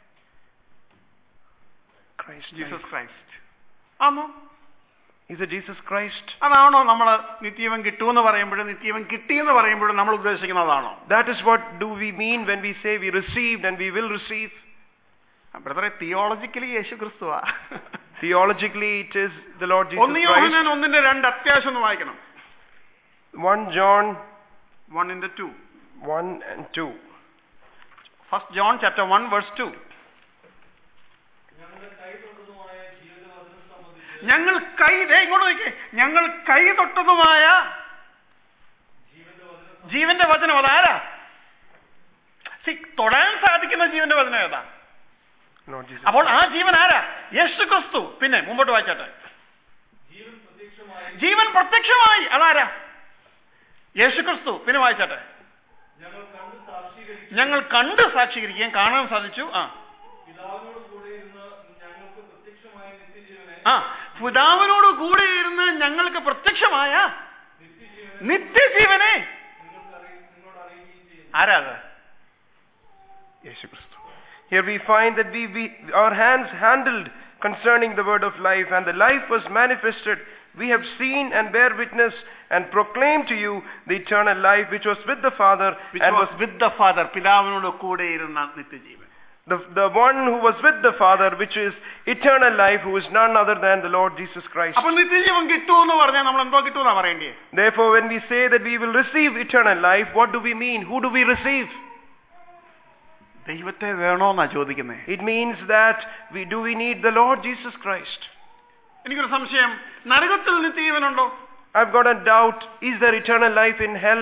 Christ. Jesus Christ ആണോ Is it Jesus Christ? അതാണോ നമ്മൾ നിത്യജീവൻ കിട്ടുമെന്ന് പറയുമ്പോഴും നിത്യജീവൻ കിട്ടിയെന്ന് പറയുമ്പോഴും നമ്മൾ ഉദ്ദേശിക്കുന്നതാണോ That is what do we mean when we say we received and we will receive. ബ്രദറെ തിയോളജിക്കലി യേശു ക്രിസ്തുവാ Theologically, it is the Lord Jesus ഒന്ന് Christ. യോഹന്നാൻ ഒന്നിന്റെ രണ്ട് അത്യാവശ്യം ഒന്ന് വായിക്കണം 1 John വണ്ണിന്റെ two 1 and 2. First John chapter one verse two ഞങ്ങളുടെ കൈ തൊട്ടതുമായ ജീവിതവചനം സംബന്ധിച്ച് ഞങ്ങൾ കൈ ദേ ഇങ്ങോട്ട് നോക്കിയേ ഞങ്ങൾ കൈ തൊട്ടതുമായ ജീവന്റെ വചനം ജീവന്റെ വചനം അതാരാ സി തൊടാൻ സാധിക്കുന്ന ജീവന്റെ വചനം ഏതാ Lord Jesus. അപ്പോൾ ആ ജീവൻ ആരാ യേശു ക്രിസ്തു പിന്നെ മുമ്പോട്ട് വായിച്ചാട്ടെ ജീവൻ പ്രത്യക്ഷമായി ജീവൻ പ്രത്യക്ഷമായി അതാരാ യേശു ക്രിസ്തു പിന്നെ വായിച്ചാട്ടെ ഞങ്ങൾ കണ്ട് സാക്ഷീകരിക്കും ഞങ്ങൾ കണ്ട് സാക്ഷീകരിക്കുകയും കാണാൻ സാധിച്ചു ആ പിതാവിനോട് കൂടെ ഇരുന്ന് ഞങ്ങൾക്ക് പ്രത്യക്ഷമായ നിത്യജീവനെ ആ പിതാവിനോട് കൂടെ ഇരുന്ന് ഞങ്ങൾക്ക് പ്രത്യക്ഷമായ നിത്യജീവനെ നിത്യജീവനെ നിങ്ങൾക്ക് അറിയി നിങ്ങളോട് അറിയുകയും ചെയ്യുന്നു ആരാ അത് യേശു ക്രിസ്തു. Here we find that we, we our hands handled concerning the word of life, and the life was manifested. We have seen and bear witness and proclaim to you the eternal life which was with the Father and was with the father പിതാവിനോട് കൂടെ ഇരുന്ന നിത്യജീവൻ the, the one who was with the Father, which is eternal life, who is none other than the Lord Jesus Christ. അപ്പൊ നിത്യജീവൻ കിട്ടുമെന്ന് പറഞ്ഞാൽ നമ്മൾ എന്തോ കിട്ടുമെന്നാ പറയേണ്ടേ Therefore, when we say that we will receive eternal life, what do we mean? Who do we receive? ദൈവത്തെ വേണോന്നാ ചോദിക്കുന്നേ It means that we do we need the Lord Jesus Christ. എനിക്കൊരു സംശയം നരകത്തിൽ നിത്യജീവനുണ്ടോ I've got a doubt. Is there eternal life in hell?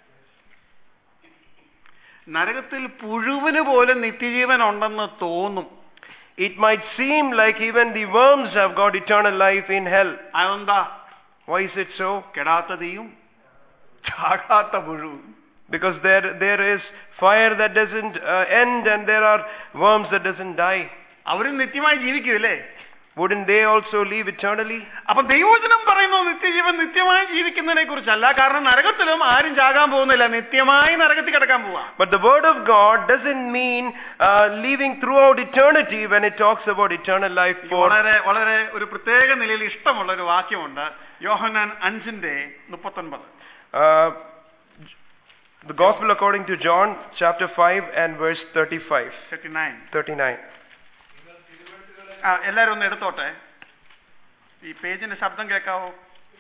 നരകത്തിൽ പുഴുവിന് പോലും നിത്യജീവൻ ഉണ്ടെന്ന് തോന്നും It might seem like even the worms have got eternal life in hell. അതെന്താ Why is it so? കെടാത്ത തീയും ചാകാത്ത പുഴുവും Because there there is fire that doesn't uh, end and there are worms that doesn't die. അവരും നിത്യമായി ജീവിക്കുമല്ലേ Wouldn't they also live eternally? അപ്പൊ ദൈവവചനം പറയുന്നു നിത്യജീവൻ നിത്യമായി ജീവിക്കുന്നതിനെ കുറിച്ചല്ല കാരണം നരകത്തിലും ആരും ചാകാൻ പോകുന്നില്ല നിത്യമായി നരകത്തിൽ കിടക്കാൻ പോവാ But the word of God doesn't mean uh, living throughout eternity when it talks about eternal life എനിക്ക് for വളരെ വളരെ ഒരു പ്രത്യേക നിലയിൽ ഇഷ്ടമുള്ള ഒരു വാക്യമുണ്ട് യോഹന്നാൻ അഞ്ചിന്റെ മുപ്പത്തൊൻപത് uh, The Gospel according to John, chapter 5 and verse 35. Thirty nine 39. ആ എല്ലാരും ഒന്ന് എടുത്തോട്ടെ ഈ പേജിന്റെ ശബ്ദം കേൾക്കാവോ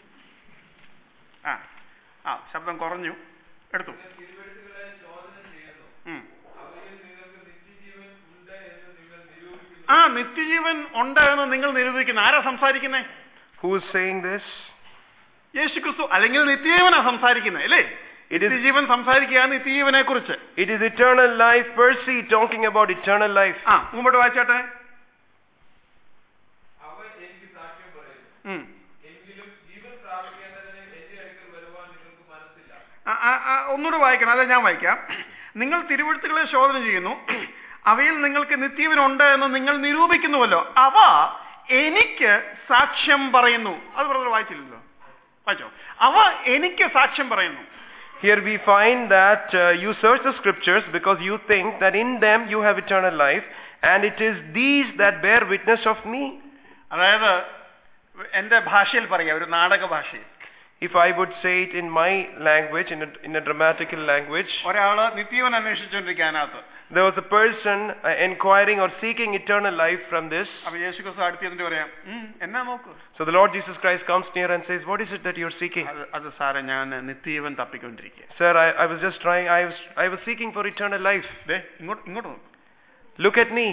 ആ ആ ശബ്ദം കുറഞ്ഞു എടുത്തു തിരുവഴുത്തുകളെ ചോദനം ചെയ്യുന്നു ഉം. അവയിൽ നിങ്ങൾക്ക് നിത്യജീവൻ ഉണ്ട് എന്ന് നിങ്ങൾ നിരൂപിക്കുന്നു ആ നിത്യജീവൻ ഉണ്ട് എന്ന് നിങ്ങൾ നിരൂപിക്കുന്നു ആരാ സംസാരിക്കുന്നേ Who is saying this? യേശു ക്രിസ്തു അല്ലെങ്കിൽ നിത്യജീവനാ സംസാരിക്കുന്നത് അല്ലേ It is- നിത്യജീവൻ സംസാരിക്കുക നിത്യജീവനെ കുറിച്ച് It is eternal life, Percy talking about eternal life. ആ മുമ്പോട്ട് വായിച്ചാട്ടെ അവൻ എനിക്ക് സാക്ഷ്യം പറയുന്നു ഉം. എങ്കിലും ജീവൻ പ്രാപിക്കേണ്ടതിന് എന്റെ അടുക്കൽ വരുവാൻ നിങ്ങൾക്ക് മനസ്സില്ല ആ, ആ, ആ, ഒന്നുകൂടെ വായിക്കണം അതെ ഞാൻ വായിക്കാം നിങ്ങൾ തിരുവഴുത്തുകളെ ശോധന ചെയ്യുന്നു അവയിൽ നിങ്ങൾക്ക് നിത്യവനുണ്ട് എന്ന് നിങ്ങൾ നിരൂപിക്കുന്നുവല്ലോ അവ എനിക്ക് സാക്ഷ്യം പറയുന്നു അത് ബ്രദർ വായിച്ചില്ലല്ലോ വായിച്ചോ അവ എനിക്ക് സാക്ഷ്യം പറയുന്നു Here we find that uh, you search the scriptures because you think that in them you have eternal life, and it is these that bear witness of me. അതായത് എന്റെ ഭാഷയിൽ പറയാം ഒരു നാടക ഭാഷയിൽ If I would say it in my language, in a, in a dramatical language, ഒരാള് നിത്യവൻ അന്വേഷിച്ചുകൊണ്ടിരിക്കാനകത്ത് there was a person uh, inquiring or seeking eternal life from this. അപ്പൊ യേശു ക്രിസ്തു അടുത്ത് എന്നിട്ട് പറയാം "ഉം, എന്നാ നോക്ക് So the Lord Jesus Christ comes near and says, What is it that you're seeking? അത് അത് സാറേ ഞാൻ നിത്യവൻ തപ്പിക്കൊണ്ടിരിക്കുക Sir, I, I was just trying, I was, I was seeking for eternal life. ദേ ഇങ്ങോട്ട് ഇങ്ങോട്ട് നോക്ക് Look at me.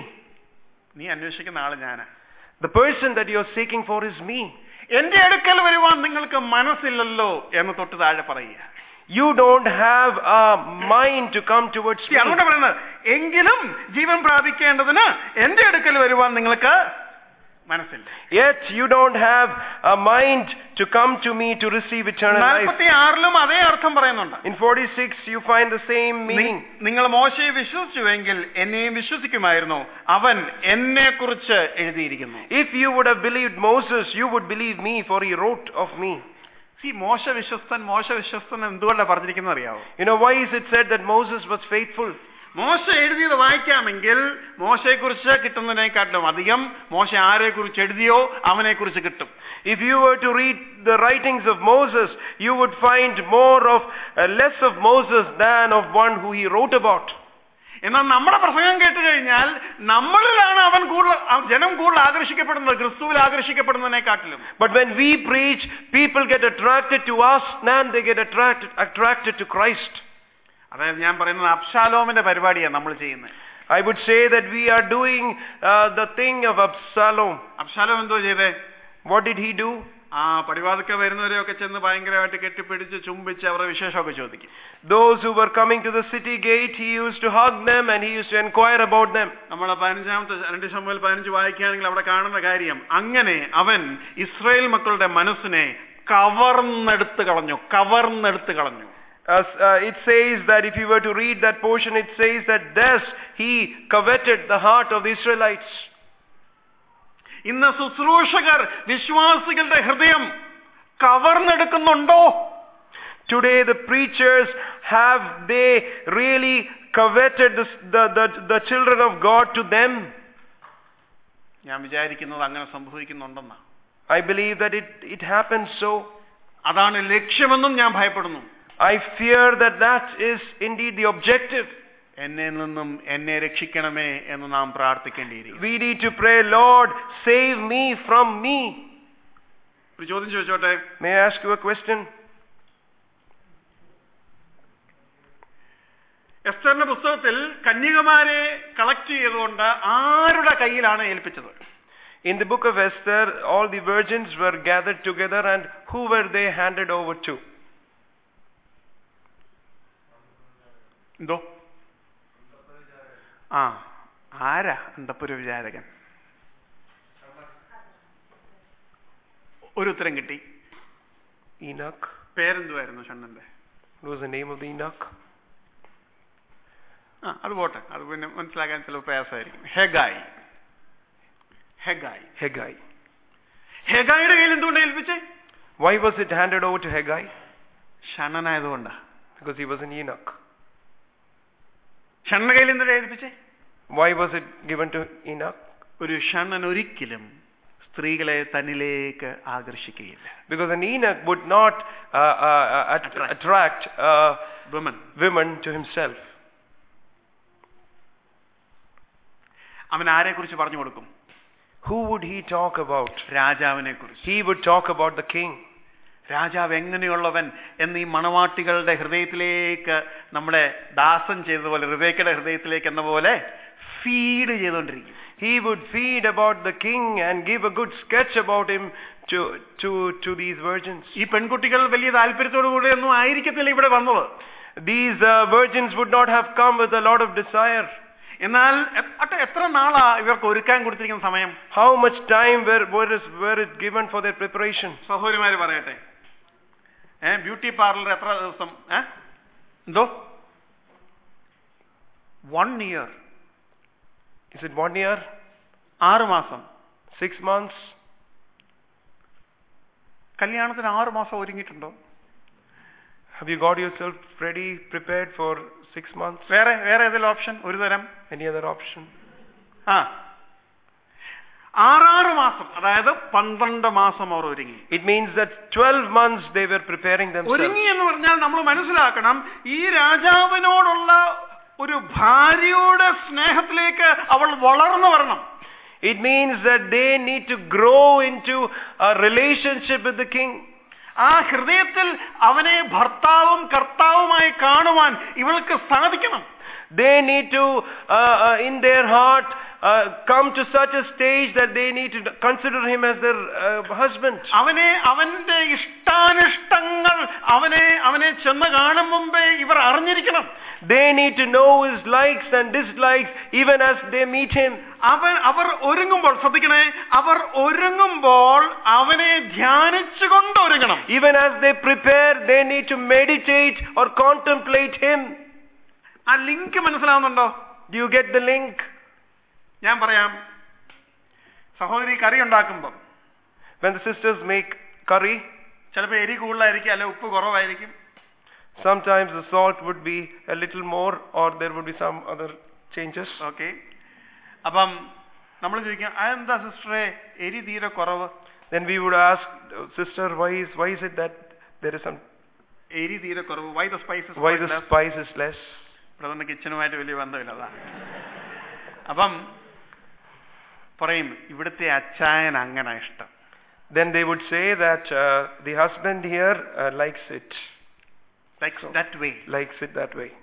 നീ അന്വേഷിക്കുന്ന ആള് ഞാനാ The person that you're seeking for is me. എന്റെ അടുക്കൽ വരുവാൻ നിങ്ങൾക്ക് മനസ്സില്ലല്ലോ എന്ന് തൊട്ട് താഴെ പറയുക You don't have a mind to come towards See, me. അതുകൊണ്ട് പറയുന്നത് എങ്കിലും ജീവൻ പ്രാപിക്കേണ്ടതിന് എന്റെ അടുക്കൽ വരുവാൻ നിങ്ങൾക്ക് മനസ്സില്ല Yet you don't have a mind to come to me to receive eternal life. നാൽപ്പത്തി ആറിലും അതേ അർത്ഥം പറയുന്നുണ്ട് In 46, you find the same meaning. നി- നിങ്ങൾ മോശയെ വിശ്വസിച്ചുവെങ്കിൽ എന്നെയും വിശ്വസിക്കുമായിരുന്നു അവൻ എന്നെ കുറിച്ച് എഴുതിയിരിക്കുന്നു If you would have believed Moses, you would believe me, for he wrote of me. See മോശ വിശ്വസ്തൻ മോശ വിശ്വസ്തൻ എന്തുകൊണ്ടാണ് പറഞ്ഞിരിക്കുന്നത് അറിയാവോ You know, why is it said that Moses was faithful? മോശ എഴുതിയത് വായിക്കാമെങ്കിൽ മോശയെക്കുറിച്ച് കിട്ടുന്നതിനെക്കാട്ടിലും അധികം മോശ ആരെക്കുറിച്ച് എഴുതിയോ അവനെക്കുറിച്ച് കിട്ടും If you were to read the writings of Moses, you would find more of, uh, less of Moses than of one who he wrote about. എന്നാൽ നമ്മുടെ പ്രസംഗം കേട്ട് കഴിഞ്ഞാൽ നമ്മളിലാണ് അവൻ കൂടുതൽ ആ ജനം കൂടുതൽ ആകർഷിക്കപ്പെടുന്നത് ക്രിസ്തുവിൽ ആകർഷിക്കപ്പെടുന്നതിനെക്കാട്ടിലും But when we preach, people get attracted to us and they get attracted, attracted to Christ. അതായത് ഞാൻ പറയുന്നത് അബ്ഷാലോമിന്റെ പരിപാടിയാണ് നമ്മൾ ചെയ്യുന്നത് I would say that we are doing uh, the thing of Absalom. Absalom എന്തോ ചെയ്തേ What did he do? ആ പടിവാതൊക്കെ വരുന്നവരെയൊക്കെ ചെന്ന് ഭയങ്കരമായിട്ട് കെട്ടിപ്പിടിച്ച് ചുംബിച്ച് അവരുടെ വിശേഷമൊക്കെ ചോദിക്കും Those who were coming to the city gate, he used to hug them and he used to inquire about them. നമ്മൾ പതിനഞ്ചാമത്തെ രണ്ട് ശമ്പൽ പതിനഞ്ച് വായിക്കുകയാണെങ്കിൽ അവിടെ കാണുന്ന കാര്യം അങ്ങനെ അവൻ ഇസ്രായേൽ മക്കളുടെ മനസ്സിനെ കവർന്നെടുത്ത് കളഞ്ഞു കവർന്നെടുത്ത് കളഞ്ഞു As uh, it says that if you were to read that portion, it says that thus he coveted the heart of the Israelites. ഇന്ന് ശുശ്രൂഷകർ വിശ്വാസികളുടെ ഹൃദയം കവർന്നെടുക്കുന്നുണ്ടോ Today the preachers, have they really coveted the, the, the, the children of God to them? ഞാൻ വിചാരിക്കുന്നത് അങ്ങനെ സംഭവിക്കുന്നുണ്ടെന്നാ I believe that it, it happens so. അതാണ് ലക്ഷ്യമെന്നും ഞാൻ ഭയപ്പെടുന്നു I fear that that is indeed the objective. എന്നെ നിന്നും എന്നെ രക്ഷിക്കണമേ എന്ന് നാം പ്രാർത്ഥിക്കേണ്ടിയിരിക്കും We need to pray, Lord, save me from me. ഒരു ചോദ്യം ചോദിച്ചോട്ടെ May I ask you a question? എസ്തറിന്റെ പുസ്തകത്തിൽ കന്യകമാരെ കളക്ട് ചെയ്തുകൊണ്ട് ആരുടെ കയ്യിലാണ് ഏൽപ്പിച്ചത് In the book of Esther, all the virgins were gathered together and who were they handed over to? എന്തോ ആ ആരാ അന്തപ്പുര വിചാരകൻ ഒരു ഉത്തരം കിട്ടി Enoch. പേരെന്തുവായിരുന്നു ഷണ്ണന്റെ What was the name of the Enoch? ആ അത് പോട്ടെ അത് പിന്നെ മനസ്സിലാക്കാൻ ചില പ്രയാസമായിരിക്കും ഹെഗായി ഹെഗായി Haggai. ഹെഗായിയുടെ കയ്യിൽ എന്തുകൊണ്ട് ഏൽപ്പിച്ചേ Why was it handed over to Haggai? ഷണ്ണനായതുകൊണ്ടാ Because he was an Enoch. ഷണ്ണ കയ്യിൽ എന്തുകൊണ്ട് ഏൽപ്പിച്ചേ Why was it given to Enoch? ഒരു ഷണ്ണൻ ഒരിക്കലും സ്ത്രീകളെ തന്നിലേക്ക് ആകർഷിക്കുകയില്ല Because an Enoch would not uh, uh, uh, at- Attract. attract uh, women women to himself. അവൻ ആരെ കുറിച്ച് പറഞ്ഞു കൊടുക്കും Who would he talk about? രാജാവിനെ കുറിച്ച് He would talk about the king. രാജാവ് എങ്ങനെയുള്ളവൻ എന്ന് ഈ മണവാട്ടികളുടെ ഹൃദയത്തിലേക്ക് നമ്മുടെ ദാസൻ ചെയ്തതുപോലെ റിബേക്കയുടെ ഹൃദയത്തിലേക്ക് എന്ന പോലെ ഫീഡ് ചെയ്തുകൊണ്ടിരിക്കും He would feed about the king and give a good sketch about him to, to, to these virgins. ഈ പെൺകുട്ടികൾ വലിയ താല്പര്യത്തോടു കൂടെ ഒന്നും ആയിരിക്കത്തില്ല ഇവിടെ വന്നത് These uh, virgins would not have come with a lot of desire. എന്നാൽ എ- അട്ടെ എത്ര നാളാ ഇവർക്ക് ഒരുക്കാൻ കൊടുത്തിരിക്കുന്ന സമയം How much time were, were, is, were it given for their preparation? സഹോദരിമാര് പറയട്ടെ ഏ ബ്യൂട്ടി പാർലർ എത്ര ദിവസം ഏ എന്തോ one year Is it one year? ആറ് മാസം Six months? കല്യാണത്തിന് ആറ് മാസം ഒരുങ്ങിയിട്ടുണ്ടോ Have you got yourself ready, prepared for six months? വേറെ വേറെ ഏതെങ്കിലും ഓപ്ഷൻ ഒരു തരം Any other option? ആ ആറാറ് മാസം അതായത് പന്ത്രണ്ട് മാസം അവർ ഒരുങ്ങി It means that 12 months they were preparing themselves. ഒരുങ്ങി എന്ന് പറഞ്ഞാൽ നമ്മൾ മനസ്സിലാക്കണം ഈ രാജാവിനോടുള്ള ഒരു ഭാര്യയുടെ സ്നേഹത്തിലേക്ക് അവൾ വളർന്നു വരണം It means that they need to grow into a relationship with the king. ആ ഹൃദയത്തിൽ അവനെ ഭർത്താവും കർത്താവുമായി കാണുവാൻ ഇവൾക്ക് സാധിക്കണം They need to, uh, uh, in their heart, uh, come to such a stage that they need to consider him as their uh, husband. അവനെ അവന്റെ ഇഷ്ടാനിഷ്ടങ്ങൾ അവനെ അവനെ ചെന്ന് കാണും മുമ്പേ ഇവർ അറിഞ്ഞിരിക്കണം They need to know his likes and dislikes even as they meet him. അവൻ അവർ ഒരുങ്ങുമ്പോൾ ശ്രദ്ധിക്കണേ അവർ ഒരുങ്ങുമ്പോൾ അവനെ ധ്യാനിച്ചുകൊണ്ട് ഒരുങ്ങണം Even as they prepare, they need to meditate or contemplate him. ആ ലിങ്ക് മനസ്സിലാവുന്നുണ്ടോ Do you get the link? ഞാൻ പറയാം സഹോദരി കറി ഉണ്ടാക്കുമ്പോൾ When the sisters make curry, ചിലപ്പോൾ എരി കൂടുതലായിരിക്കും അല്ലെ ഉപ്പ് കുറവായിരിക്കും sometimes the salt would be a little more or there would be some other changes. Okay അപ്പം നമ്മൾ ചോദിക്കും അതെന്താ സിസ്റ്ററെ എരി തീരെ കുറവ് Then we would ask, sister, why is, why is it that there is some, എരി തീരെ കുറവ് why the spices why the spice is less? പ്രധാന കിച്ചനുമായിട്ട് വലിയ ബന്ധമില്ല അതാ അപ്പം പറയും ഇവിടുത്തെ അച്ചായൻ അങ്ങനെ ഇഷ്ടം Then they would say that uh, the husband here uh, likes it, likes that way likes it that way.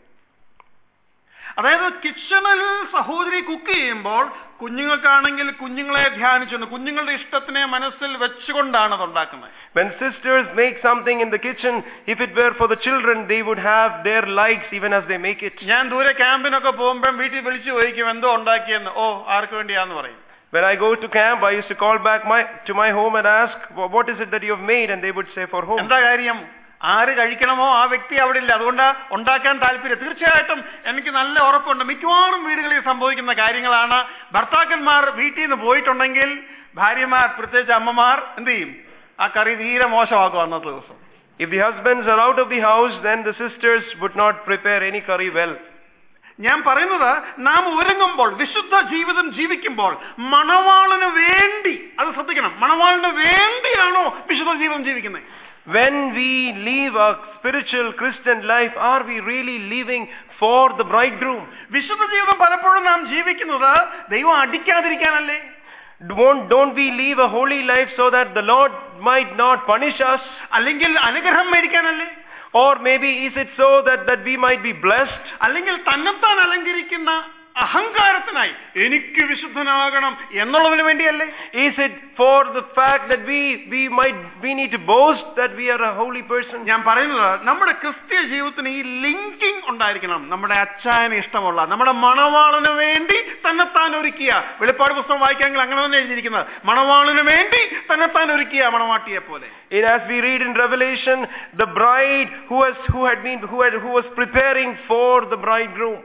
അതായത് കിച്ചണിൽ സഹോദരി കുക്ക് ചെയ്യുമ്പോൾ കുഞ്ഞുങ്ങൾക്കാണെങ്കിൽ കുഞ്ഞുങ്ങളെ ധ്യാനിച്ചെന്ന് കുഞ്ഞുങ്ങളുടെ ഇഷ്ടത്തിനെ മനസ്സിൽ വെച്ചുകൊണ്ടാണ് അത് ഉണ്ടാക്കുന്നത് When sisters make something in the kitchen, if it were for the children, they would have their likes even as they make it. ഞാൻ ദൂരെ ക്യാമ്പിനൊക്കെ പോകുമ്പോൾ വീട്ടിൽ വിളിച്ചു ചോദിക്കും എന്തോ ഉണ്ടാക്കിയെന്ന് ഓ ആർക്ക് വേണ്ടിയാന്ന് പറയും When I go to camp, I used to call back my, to my home and ask, "Wha- what is it that you have made? And they would say, for whom? എന്താ കാര്യം ആര് കഴിക്കണമോ ആ വ്യക്തി അവിടെ ഇല്ല അതുകൊണ്ട് ഉണ്ടാക്കാൻ താല്പര്യം തീർച്ചയായിട്ടും എനിക്ക് നല്ല ഉറപ്പുണ്ട് മിക്കവാറും വീടുകളിൽ സംഭവിക്കുന്ന കാര്യങ്ങളാണ് ഭർത്താക്കന്മാർ വീട്ടിൽ നിന്ന് പോയിട്ടുണ്ടെങ്കിൽ ഭാര്യമാർ പ്രത്യേകിച്ച് അമ്മമാർ എന്ത് ചെയ്യും ആ കറി തീരെ മോശമാക്കും അന്നത്തെ ദിവസം If the husbands are out of the house, then the sisters would not prepare any curry well. ഞാൻ പറയുന്നത് നാം ഒരുങ്ങുമ്പോൾ വിശുദ്ധ ജീവിതം ജീവിക്കുമ്പോൾ മണവാളിന് വേണ്ടി അത് ശ്രദ്ധിക്കണം മണവാളിന് വേണ്ടിയാണോ വിശുദ്ധ ജീവിതം ജീവിക്കുന്നത് When we live a spiritual Christian life, are we really living for the bridegroom? വിശുദ്ധ ജീവിതം പലപ്പോഴും നാം ജീവിക്കുന്നത് ദൈവം അടിക്കാതിരിക്കാനല്ലേ Don't, don't we live a holy life so that the Lord might not punish us? അല്ലെങ്കിൽ അനുഗ്രഹം മേടിക്കാനല്ലേ Or maybe is it so that, that we might be blessed? അല്ലെങ്കിൽ തന്നെത്താൻ അലങ്കരിക്കുന്ന അഹങ്കാരത്തിനായി എനിക്ക് വിശുദ്ധനാകണം എന്നുള്ളതിന് വേണ്ടിയല്ലേ Is it for the fact that we, we might, we need to boast that we are a holy person? ഞാൻ പറയുന്നത് നമ്മുടെ ക്രിസ്തീയ ജീവിതത്തിന് ഈ ലിങ്കിങ് ഉണ്ടായിരിക്കണം നമ്മുടെ അച്ചായന് ഇഷ്ടമുള്ള നമ്മുടെ മണവാളിന് വേണ്ടി തന്നെത്താൻ ഒരുക്കിയ വെളിപ്പാട് പുസ്തകം വായിക്കാമെങ്കിൽ അങ്ങനെ തന്നെ എഴുതിയിരിക്കുന്നത് മണവാളിന് വേണ്ടി തന്നെത്താൻ ഒരുക്കിയ മണവാട്ടിയെ പോലെ And as we read in Revelation, the bride who was, who had been, who had, who was preparing for the bridegroom.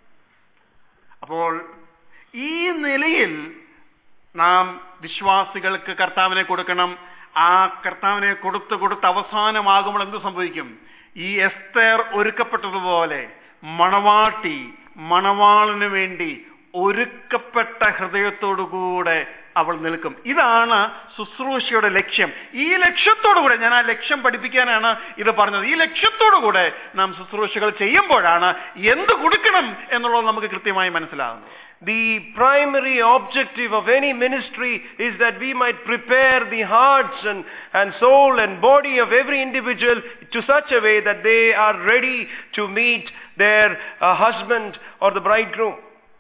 അപ്പോൾ ഈ നിലയിൽ നാം വിശ്വാസികൾക്ക് കർത്താവിനെ കൊടുക്കണം ആ കർത്താവിനെ കൊടുത്ത് കൊടുത്ത് അവസാനമാകുമ്പോൾ എന്ത് സംഭവിക്കും ഈ എസ്തേർ ഒരുക്കപ്പെട്ടതുപോലെ മണവാട്ടി മണവാളിന് വേണ്ടി ഒരുക്കപ്പെട്ട ഹൃദയത്തോടുകൂടെ അവൾ നിൽക്കും ഇതാണ് ശുശ്രൂഷയുടെ ലക്ഷ്യം ഈ ലക്ഷ്യത്തോടു കൂടെ ഞാൻ ആ ലക്ഷ്യം പഠിപ്പിക്കാനാണ് ഇത് പറഞ്ഞത് ഈ ലക്ഷ്യത്തോടു കൂടെ നാം ശുശ്രൂഷകൾ ചെയ്യുമ്പോഴാണ് എന്ത് കൊടുക്കണം എന്നുള്ളത് നമുക്ക് കൃത്യമായി മനസ്സിലാകുന്നത് The primary objective of any ministry is that we might prepare the hearts and, and soul and body of every individual to such a way that they are ready to meet their uh, husband or the bridegroom.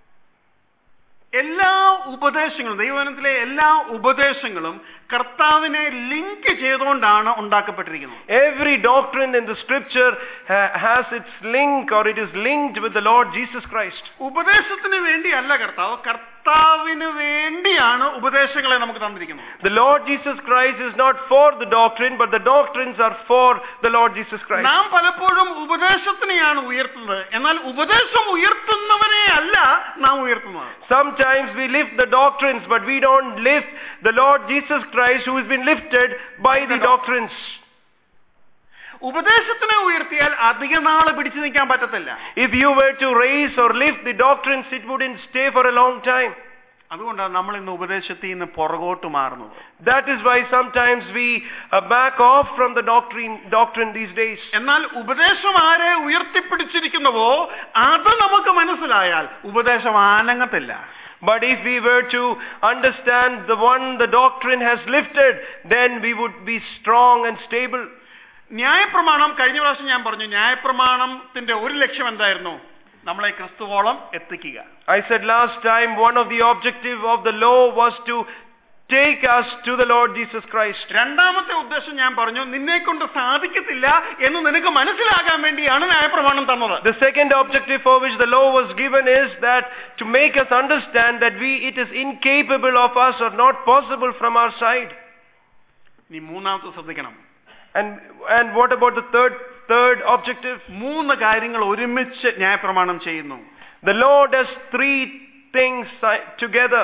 എല്ലാ ഉപദേശങ്ങളും ദൈവവചനത്തിലെ എല്ലാ ഉപദേശങ്ങളും കർത്താവിനെ link ചെയ്തുകൊണ്ടാണ് ഉണ്ടാക്കപ്പെട്ടിരിക്കുന്നത് Every doctrine in the scripture ha- has its link or it is linked with the Lord Jesus Christ. ഉപദേശത്തിന് വേണ്ടിയല്ല കർത്താവ് കർത്താവിന് വേണ്ടിയാണ് ഉപദേശങ്ങളെ നമുക്ക് തന്നിരിക്കുന്നത് The Lord Jesus Christ is not for the doctrine, but the doctrines are for the Lord Jesus Christ. നാം പലപ്പോഴും ഉപദേശത്തിനെയാണ് ഉയർത്തുന്നത് എന്നാൽ ഉപദേശം ഉയർത്തുന്നവനെ അല്ല നാം ഉയർത്തുന്നത് Sometimes we lift the doctrines, but we don't lift the Lord Jesus Christ who has been lifted by the doctrines. ഉപദേശത്തിനെ ഉയർത്തിയാൽ അധിക നാള് പിടിച്ചു നിൽക്കാൻ പറ്റത്തില്ല If you were to raise or lift the doctrines, it wouldn't stay for a long time. അതുകൊണ്ടാണ് നമ്മൾ ഇന്ന് ഉപദേശത്തിൽ നിന്ന് പുറകോട്ട് മാറുന്നത് That is why sometimes we uh, back off from the doctrine, doctrine these days. എന്നാൽ ഉപദേശം ആരെ ഉയർത്തിപ്പിടിച്ചിരിക്കുന്നുവോ അത് നമുക്ക് മനസ്സിലായാൽ ഉപദേശം ആനങ്ങത്തില്ല But if we were to understand the one the doctrine has lifted, then we would be strong and stable. ന്യായപ്രമാണം കഴിഞ്ഞ പ്രാവശ്യം ഞാൻ പറഞ്ഞു ന്യായപ്രമാണത്തിന്റെ ഒരു ലക്ഷ്യം എന്തായിരുന്നു നമ്മളെ ക്രിസ്തുവോളം എത്തിക്കുക I said last time one of the objective of the law was to take us to the Lord Jesus Christ. രണ്ടാമത്തെ ഉദ്ദേശം ഞാൻ പറഞ്ഞു നിന്നെ കൊണ്ട് സാധിക്കത്തില്ല എന്ന് നിനക്ക് മനസ്സിലാകാൻ വേണ്ടിയാണ് ന്യായപ്രമാണം തന്നത് The second objective for which the law was given is that to make us understand that we it is incapable of us or not possible from our side. നീ മൂന്നാമത്തെ ശ്രദ്ധിക്കണം And and what about the third third objective? മൂന്ന് കാര്യങ്ങൾ ഒരുമിച്ച് ന്യായപ്രമാണം ചെയ്യുന്നു The law does three things si- together.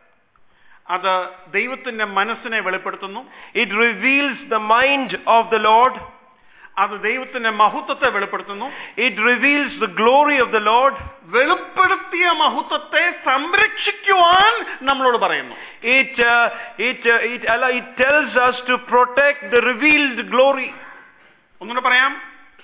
അത് ദൈവത്തിന്റെ മനസ്സിനെ വെളിപ്പെടുത്തുന്നു It reveals the mind of the Lord. അത് ദൈവത്തിന്റെ മഹത്വത്തെ വെളിപ്പെടുത്തുന്നു It reveals the glory of the Lord. വെളിപ്പെടുത്തിയ മഹത്വത്തെ സംരക്ഷിക്കുവാൻ നമ്മളോട് പറയുന്നു It uh, it uh, it allow- it tells us to protect the revealed glory. ഒന്നുകൂടെ പറയാം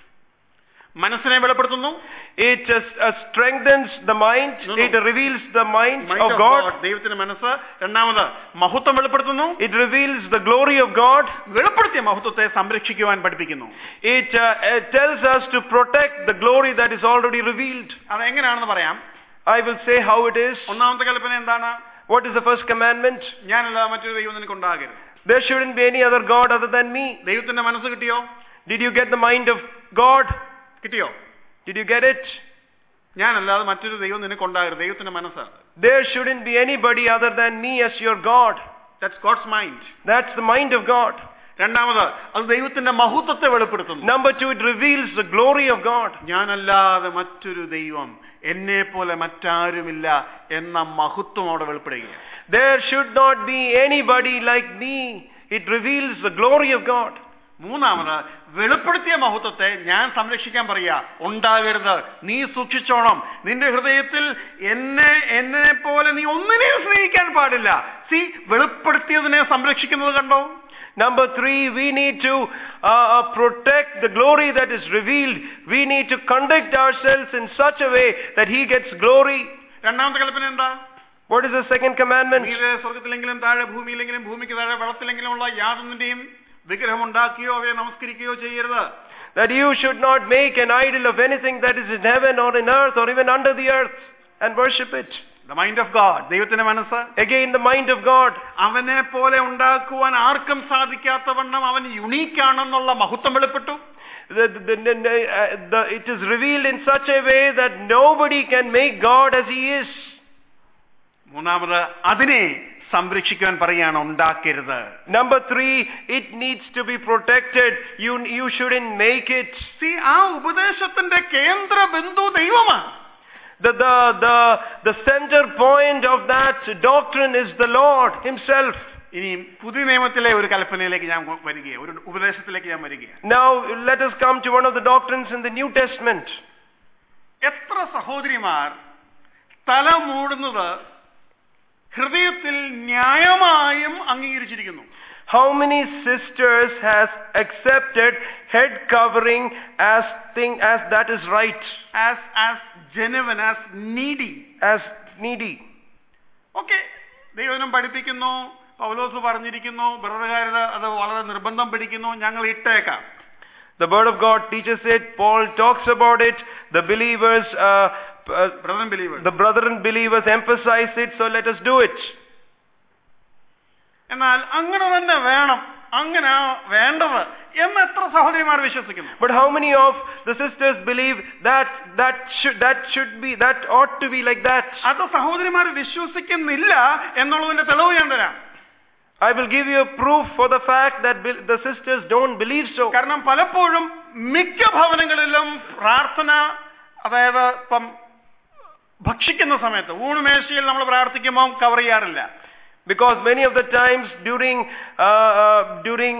മനസ്സിനെ വെളിപ്പെടുത്തുന്നു It uh, uh, strengthens the mind. No, no. It reveals the mind, Mind of of God. God, ദൈവത്തിന്റെ മനസ്സ് രണ്ടാമത് മഹത്വം വെളിപ്പെടുത്തുന്നു It reveals the glory of God. വെളിപ്പെടുത്തിയ മഹത്വത്തെ സംരക്ഷിക്കുവാൻ പഠിപ്പിക്കുന്നു It uh, uh, tells us to protect the glory that is already revealed. അതെങ്ങനെയാണെന്ന് പറയാം I will say how it is. ഒന്നാമത്തെ കൽപ്പന എന്താണ് What is the first commandment? ഞാനല്ലാതെ മറ്റൊരു ദൈവം നിനക്കുണ്ടാകരുത് There shouldn't be any other God other than me. ദൈവത്തിന്റെ മനസ്സ് കിട്ടിയോ Did you get the mind of God? കിട്ടിയോ Did you get it? ഞാനല്ലാതെ മറ്റൊരു ദൈവം നിനക്കുണ്ടാകരുത് ദൈവത്തിന്റെ മനസ്സാണ് There shouldn't be anybody other than me as your God. That's God's mind That's the mind of God. രണ്ടാമത് അത് ദൈവത്തിന്റെ മഹത്വത്തെ വെളിപ്പെടുത്തുന്നു Number two, it reveals the glory of God. ഞാനല്ലാതെ മറ്റൊരു ദൈവം എന്നെ പോലെ മറ്റാരുമില്ല എന്ന മഹത്വം അവിടെ വെളിപ്പെടുകയാണ് There should not be anybody like me. It reveals the glory of God. മൂന്നാമത് വെളിപ്പെടുത്തിയ മഹത്വത്തെ ഞാൻ സംരക്ഷിക്കാൻ പറയാ ഉണ്ടാകരുത് നീ സൂക്ഷിച്ചോണം നിന്റെ ഹൃദയത്തിൽ എന്നെ എന്നെ പോലെ നീ ഒന്നിനെയും സ്നേഹിക്കാൻ പാടില്ല സി വെളിപ്പെടുത്തിയതിനെ സംരക്ഷിക്കുന്നത് കണ്ടോ Number three, we need to uh, uh, protect the glory that is revealed. We need to conduct ourselves in such a way that He gets glory. രണ്ടാമത്തെ കൽപ്പന എന്താ What is the second commandment? നീലെ സ്വർഗത്തിലെങ്കിലും താഴെ ഭൂമിയിലെങ്കിലും ഭൂമിക്ക് താഴെ വെള്ളത്തിലെങ്കിലും ഉള്ള യാതൊന്നിന്റെയും വിഗ്രഹം ഉണ്ടാക്കുകയോ അവയെ നമസ്കരിക്കുകയോ ചെയ്യരുത് That you should not make an idol of anything that is in heaven or in earth or even under the earth and worship it. The mind of God ദൈവത്തിന്റെ മനസ്സ് Again, the mind of God. അവനെ പോലെ ഉണ്ടാക്കുവാൻ ആർക്കും സാധിക്കാത്തവണ്ണം അവൻ unique ആണെന്നുള്ള മഹത്വം വെളിപ്പെട്ടു The, the, the, uh, the, it is revealed in such a way that nobody can make God as He is. മൂന്നാമത് അതിനെ സംരക്ഷിക്കാൻ പറയാണ് ഉണ്ടാക്കരുത് Number three, it needs to be protected. You, you shouldn't make it. See ആ ഉപദേശത്തിന്റെ കേന്ദ്ര ബിന്ദു ദൈവമാണ് The, the, the, the center point of that doctrine is the Lord Himself. ഇനി പുതിയ നിയമത്തിലെ ഒരു കൽപ്പനയിലേക്ക് ഞാൻ വരികയാണ് ഒരു ഉപദേശത്തിലേക്ക് ഞാൻ വരികയാണ് Now, let us come to one of the doctrines in the New Testament. എത്ര സഹോദരിമാർ തല മൂടുന്നത് ഹൃദയത്തിൽ ന്യായമായും അംഗീകരിച്ചിരിക്കുന്നു How many sisters has accepted head covering as thing as that is right, as as genuine as needy as needy? Okay ദൈവനം പഠിപ്പിക്കുന്നു പൗലോസ് പറഞ്ഞിരിക്കുന്നു ബ്രദറുകാരത് അത് വളരെ നിർബന്ധം പിടിക്കുന്നു ഞങ്ങൾ ഇട്ടേക്കാം The word of God teaches it. Paul talks about it. The believers, uh, uh, brother believers the brethren believers emphasize it. So let us do it. എന്നാൽ അങ്ങനെ തന്നെ വേണം അങ്ങനെ വേണ്ടത് എന്ന് എത്ര സഹോദരിമാർ വിശ്വസിക്കുന്നു But how many of the sisters believe that that should that should be that ought to be like that? അത് സഹോദരിമാർ വിശ്വസിക്കുന്നില്ല എന്നുള്ളതിന്റെ തെളിവ് ഞാൻ തരാം I will give you a proof for the fact that be- the sisters don't believe so. കാരണം പലപ്പോഴും മിക്ക ഭവനങ്ങളിലും പ്രാർത്ഥന അതായത് ഇപ്പം ഭക്ഷിക്കുന്ന സമയത്ത് ഊണുമേശയിൽ നമ്മൾ പ്രാർത്ഥിക്കുമ്പോൾ കവർ ചെയ്യാറില്ല Because many of the times during uh, uh, during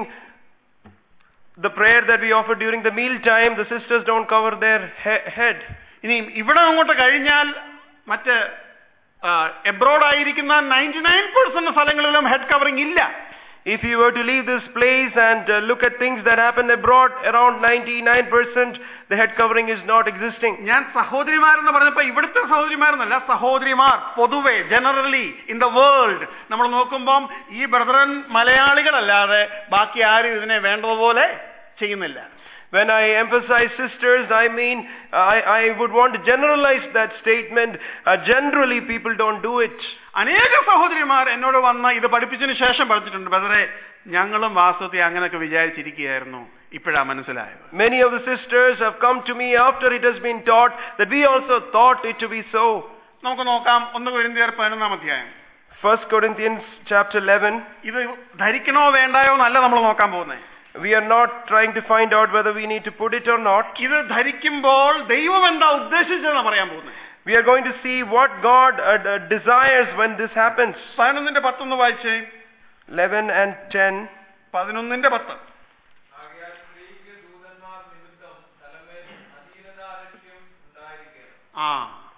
the prayer that we offer during the meal time, the sisters don't cover their he- head. ഇനി ഇവിടെ അങ്ങോട്ട് കഴിഞ്ഞാൽ മറ്റ് എബ്രോഡ് ആയിരിക്കുന്ന നയൻറ്റി നയൻ പെർസെന്റ് സ്ഥലങ്ങളിലും ഹെഡ് കവറിംഗ് ഇല്ല If you were to leave this place and uh, look at things that happen abroad, around 99% the head covering is not existing. ഞാൻ സഹോദരിമാരെന്ന് പറഞ്ഞപ്പോ ഇവിടുത്തെ സഹോദരിമാരെന്നല്ല സഹോദരിമാർ പൊതുവെ ജനറലി ഇൻ ദ വേൾഡ് നമ്മൾ നോക്കുമ്പം ഈ ബ്രദറൻ മലയാളികളല്ലാതെ ബാക്കി ആരും ഇതിനെ വേണ്ടതുപോലെ ചെയ്യുന്നില്ല When I emphasize sisters, I mean I, I would want to generalize that statement. Uh, generally, people don't do it. അനേക സഹോദരിമാർ എന്നോട് വന്ന് ഇത് പഠിപ്പിച്ചതിന് ശേഷം പഠിച്ചിട്ടുണ്ട് ബ്രദറെ ഞങ്ങളും വാസ്തവത്തെ അങ്ങനെയൊക്കെ വിചാരിച്ചിരിക്കുകയായിരുന്നു ഇപ്പോഴാ മനസ്സിലായത് Many of the sisters have come to me after it has been taught that we also thought it to be so. നമുക്ക് നോക്കാം ഒന്ന് കൊരിന്തിയർ പതിനൊന്നാം അധ്യായം 1 Corinthians chapter 11. ഇത് ധരിക്കണോ വേണ്ടായോ എന്നല്ല നമ്മൾ നോക്കാൻ പോകുന്നത് We are not trying to find out whether we need to put it or not. ഇത് ധരിക്കുമ്പോൾ ദൈവം എന്താ ഉദ്ദേശിച്ചതെന്ന് പറയാൻ പോകുന്നത് We are going to see what God uh, uh, desires when this happens. പതിനൊന്നിന്റെ പത്തൊന്ന് വായിച്ചേ 11 and 10. പതിനൊന്നിന്റെ പത്ത് ആകയാൽ സ്ത്രീക്ക് ദൂതന്മാർ നിമിത്തം തലമേൽ അധീനതാലക്ഷ്യം ഉണ്ടായിരിക്കണം ആ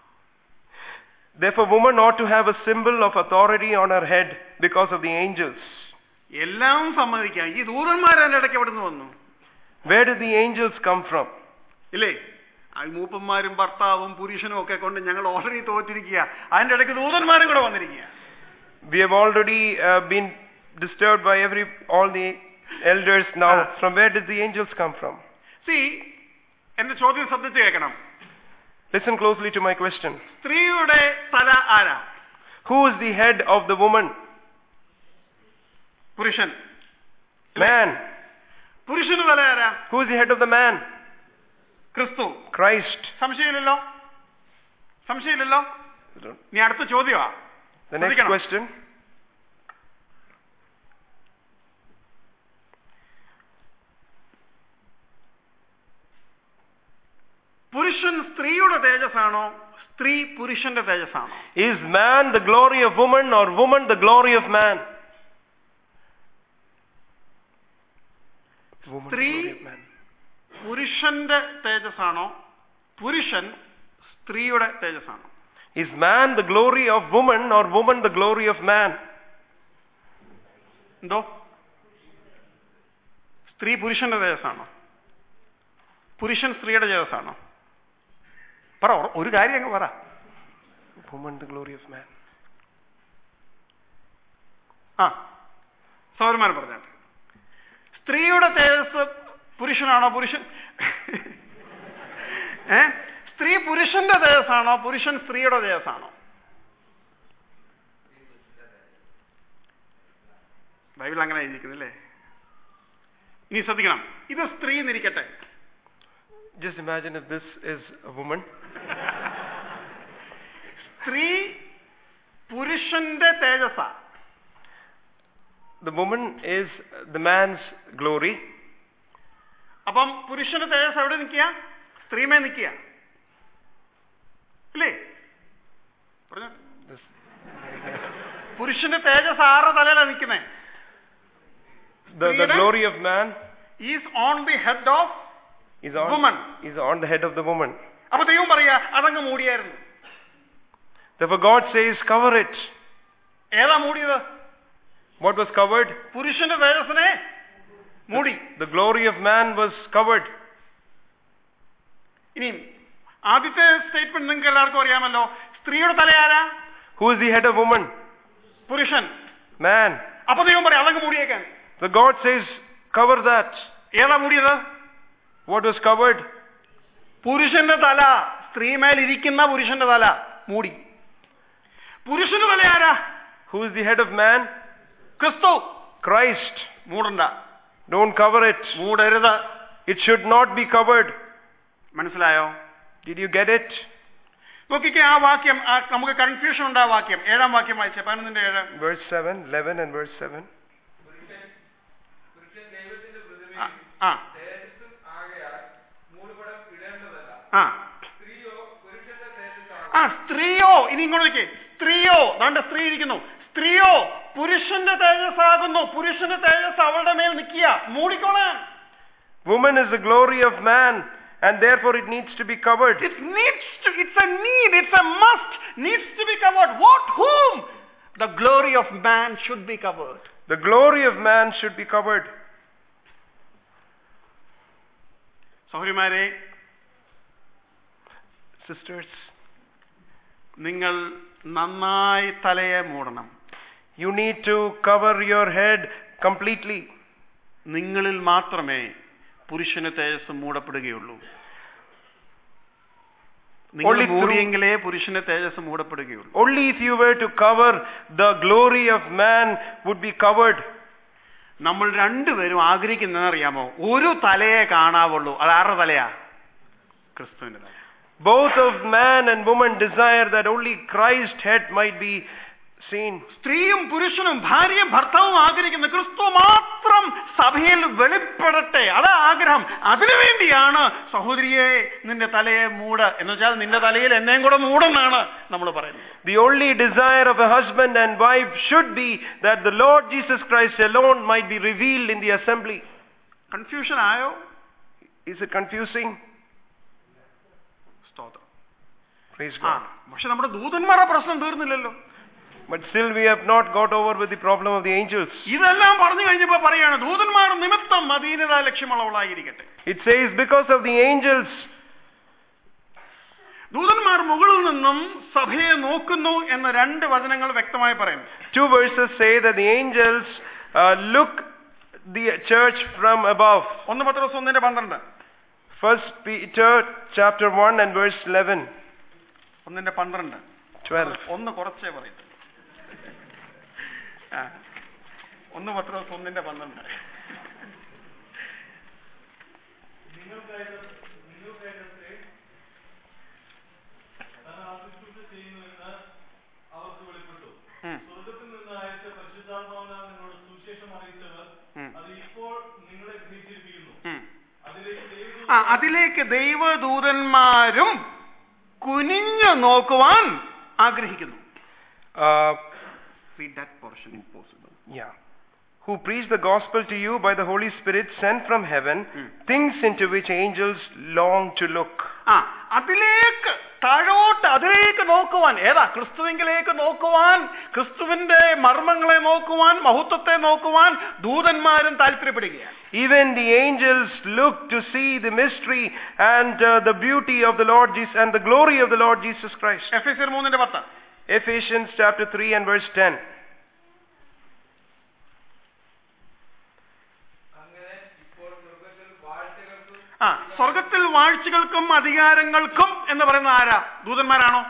Therefore, woman ought to have a symbol of authority on her head because of the angels. എല്ലാം സമ്മതിക്കാം ഈ ദൂതന്മാർ അതിന്റെ ഇടയ്ക്ക് എവിടെ നിന്ന് വന്നു Where did the angels come from? ഇല്ലേ ആ മൂപ്പന്മാരും ഭർത്താവും പുരുഷനും ഒക്കെ കൊണ്ട് ഞങ്ങൾ ഓൾറെഡി തോറ്റിരിക്കുക അതിന്റെ ഇടയ്ക്ക് ദൂതന്മാരും കൂടെ വന്നിരിക്കുക We have already uh, been disturbed by every all the elders now. Ah. From where did the angels come from? See എന്റെ ചോദ്യം ശ്രദ്ധിച്ച് കേൾക്കണം Listen closely to my question. സ്ത്രീയുടെ തല ആരാ Who is the head of the woman? പുരുഷൻ Man. പുരുഷന് തല ആരാ Who is the head of the man? ക്രിസ്തു Christ. സംശയമില്ലല്ലോ സംശയമില്ലല്ലോ ഇനി അടുത്ത ചോദ്യമാ The next ശ്രദ്ധിക്കണം. question. പുരുഷൻ സ്ത്രീയുടെ തേജസ്സാണോ സ്ത്രീ പുരുഷന്റെ തേജസ്സാണോ Is man the glory of woman or woman the glory of man? Woman the Three- glory of man. പുരുഷന്റെ തേജസ്സാണോ പുരുഷൻ സ്ത്രീയുടെ തേജസ്സാണോ Is man the glory of woman or woman the glory of man? എന്തോ സ്ത്രീ പുരുഷന്റെ തേജസ്സാണോ പുരുഷൻ സ്ത്രീയുടെ തേജസ്സാണോ പറ ഒ- ഒരു കാര്യം അങ്ങ് പറ Woman the glory of man. ആ സൗരമാനം പറഞ്ഞാൽ സ്ത്രീയുടെ തേജസ് പുരുഷനാണോ പുരുഷൻ ഏ സ്ത്രീ പുരുഷന്റെ തേജസ്സാണോ പുരുഷൻ സ്ത്രീയുടെ തേജസ്സാണോ ബൈബിൾ അങ്ങനെ എഴുതിയിരിക്കുന്നില്ലേ ഇനി ശ്രദ്ധിക്കണം ഇത് സ്ത്രീ എന്നിരിക്കട്ടെ Just imagine if this is a woman. സ്ത്രീ പുരുഷന്റെ തേജസ്സാ The woman is the man's glory. അപ്പം പുരുഷന്റെ തേജസ് എവിടെ നിൽക്കുക സ്ത്രീമേ നിൽക്കുക അല്ലേ പറഞ്ഞോ This- പുരുഷന്റെ തേജസ് ആറ് തലയിലാണ് നിൽക്കുന്നത് The, the Freedom? glory of man is on the head of is on, Woman. is on the head of the woman. അപ്പൊ ദൈവം പറയാ അതങ്ങ് മൂടിയായിരുന്നു Therefore God says, cover it. ഏതാ മൂടിയത് What was covered? പുരുഷന്റെ തേജസ്സിനെ മൂടി The glory of man was covered. ഇനിയും ആദ്യത്തെ statement നിങ്ങൾക്ക് എല്ലാവർക്കും അറിയാമല്ലോ സ്ത്രീയുടെ തലയാരാ Who is the head of woman? പുരുഷൻ Man. അപ്പൊ ദൈവം പറയാം അതങ്ങ് മൂടിയേക്കാൻ The God says, cover that. ഏതാ മൂടിയത് What was covered? പുരുഷന്റെ തല സ്ത്രീമേൽ ഇരിക്കുന്ന പുരുഷന്റെ തല മൂടി പുരുഷന്റെ തല ആരാ Who is the head of man? ക്രിസ്തു Christ. മൂടണ്ട Don't cover it. മൂടരുത് It should not be covered. മനസ്സിലായോ Did you get it? നോക്കിക്കേ ആ വാക്യം ആ നമുക്ക് കൺഫ്യൂഷൻ ഉണ്ട് ആ വാക്യം ഏഴാം വാക്യം വായിച്ചേ പതിനൊന്നിന്റെ ഏഴ് Verse 7, 11 and verse 7. പുരുഷൻ പുരുഷൻ ദൈവത്തിന്റെ ആ, പ്രതിമയും ആ തേജസ്സും ആകയാൽ മൂടുപടം ഇടേണ്ടതല്ല ആ സ്ത്രീയോ പുരുഷന്റെ തേജസ്സാണ് ആ സ്ത്രീയോ ഇനി ഇങ്ങോട്ട് നോക്കിയേ സ്ത്രീയോ ദാണ്ട സ്ത്രീ ഇരിക്കുന്നു സ്ത്രീയോ പുരുഷന്റെ തേജസ്സാകുന്നു പുരുഷന്റെ തേജസ് അവളുടെ മേൽ നിൽക്കുക മൂടിക്കോളാൻ Woman is the glory of man, and therefore it needs to be covered. It needs to, it's a need, it's a must, needs to be covered. What? Whom? The glory of man should be covered. The glory of man should be covered. സഹോദരിമാരെ Sisters, നിങ്ങൾ നന്നായി തലയെ മൂടണം you need to cover your head completely. നിങ്ങളിൽ മാത്രമേ പുരുഷന് തേജസ് മൂടപ്പെടുകയുള്ളൂ നിങ്ങൾ Only through- മൂടിയെങ്കിലേ പുരുഷന് തേജസ് മൂടപ്പെടുകയുള്ളൂ Only if you were to cover, the glory of man would be covered. നമ്മൾ രണ്ടുപേരും ആഗ്രഹിക്കുന്നതെന്ന് അറിയാമോ ഒരു തലയെ കാണാവുള്ളൂ അത് ആരുടെ തലയാ ക്രിസ്തുവിന്റെ തല Both of man and woman desire that only Christ's head might be seen. സ്ത്രീയും പുരുഷനും ഭാര്യയും ഭർത്താവും ആഗ്രഹിക്കുന്ന ക്രിസ്തു മാത്രം സഭയിൽ വെളിപ്പെടട്ടെ അതാ ആഗ്രഹം അതിനുവേണ്ടിയാണ് സഹോദരിയെ നിന്റെ തലയെ മൂട് എന്ന് വെച്ചാൽ നിന്റെ തലയിൽ എന്നെയും കൂടെ മൂടെന്നാണ് നമ്മൾ പറയുന്നത് The only desire of a husband and wife should be that the Lord Jesus Christ alone might be revealed in the assembly. Confusion ആയോ Is it confusing? സ്തോത്രം Praise ആ God. പക്ഷെ നമ്മുടെ ദൂതന്മാരുടെ പ്രശ്നം തീർന്നില്ലല്ലോ But still we have not got over with the problem of the angels. ഇതെല്ലാം പറഞ്ഞു കഴിഞ്ഞപ്പോ പറയാണ് ദൂതന്മാർ നിമിത്തം അധീനത ലക്ഷ്യമുള്ളവളായിരിക്കട്ടെ It says because of the angels, ദൂതന്മാർ മുകളിൽ നിന്നും സഭയെ നോക്കുന്നു എന്ന രണ്ട് വചനങ്ങൾ വ്യക്തമായി പറയുന്നു two verses say that the angels uh, look the church from above. ഒന്ന് പത്ത് ദിവസം ഒന്നിന്റെ പന്ത്രണ്ട് First Peter chapter 1 and verse 11, ഒന്നിന്റെ പന്ത്രണ്ട് 12. ഒന്ന് കുറച്ചേ പറയത്തുള്ളൂ ആ. ഒന്ന് പത്ത് ദിവസം ഒന്നിന്റെ പന്ത്രണ്ട് താൻ ആശുശ്രൂഷ ചെയ്യുന്നുവെന്ന് അവർക്ക് വെളിപ്പെട്ടു ഉം. സ്വർഗത്തിൽ നിന്ന് അയച്ച പരിശുദ്ധാത്മാവിനാൽ നിങ്ങളോട് സുവിശേഷം അറിയിച്ചവർ ഉം. അത് ഇപ്പോൾ നിങ്ങളെ ഗ്രഹിച്ചിരിക്കുന്നു ഉം. അതിലേക്ക് ദൈവദൂതൻ ആ അതിലേക്ക് ദൈവദൂതന്മാരും കുനിഞ്ഞു നോക്കുവാൻ ആഗ്രഹിക്കുന്നു Uh, Read that portion if possible. yeah. Who preach the gospel to you by the Holy Spirit sent from heaven, Mm. things into which angels long to look. ആ അതിലേക്ക് താഴോട്ട് അതിലേക്ക് നോക്കുവാൻ ഏതാ ക്രിസ്തുവിങ്കിലേക്ക് നോക്കുവാൻ ക്രിസ്തുവിന്റെ മർമ്മങ്ങളെ നോക്കുവാൻ മഹത്വത്തെ നോക്കുവാൻ ദൂതന്മാരും താല്പര്യപ്പെടുകയാണ് Even the angels look to see the mystery and uh, the beauty of the Lord Jesus and the glory of the Lord Jesus Christ. Ephesians മൂന്നിന്റെ പത്ത് Ephesians chapter 3 and verse 10. അങ്ങനെ ഇപ്പോൾ സ്വർഗത്തിൽ വാഴ്ചകൾക്കും ആ സ്വർഗത്തിൽ വാഴ്ചകൾക്കും അധികാരങ്ങൾക്കും എന്ന് പറയുന്ന ആരാ ദൂതന്മാരാണോ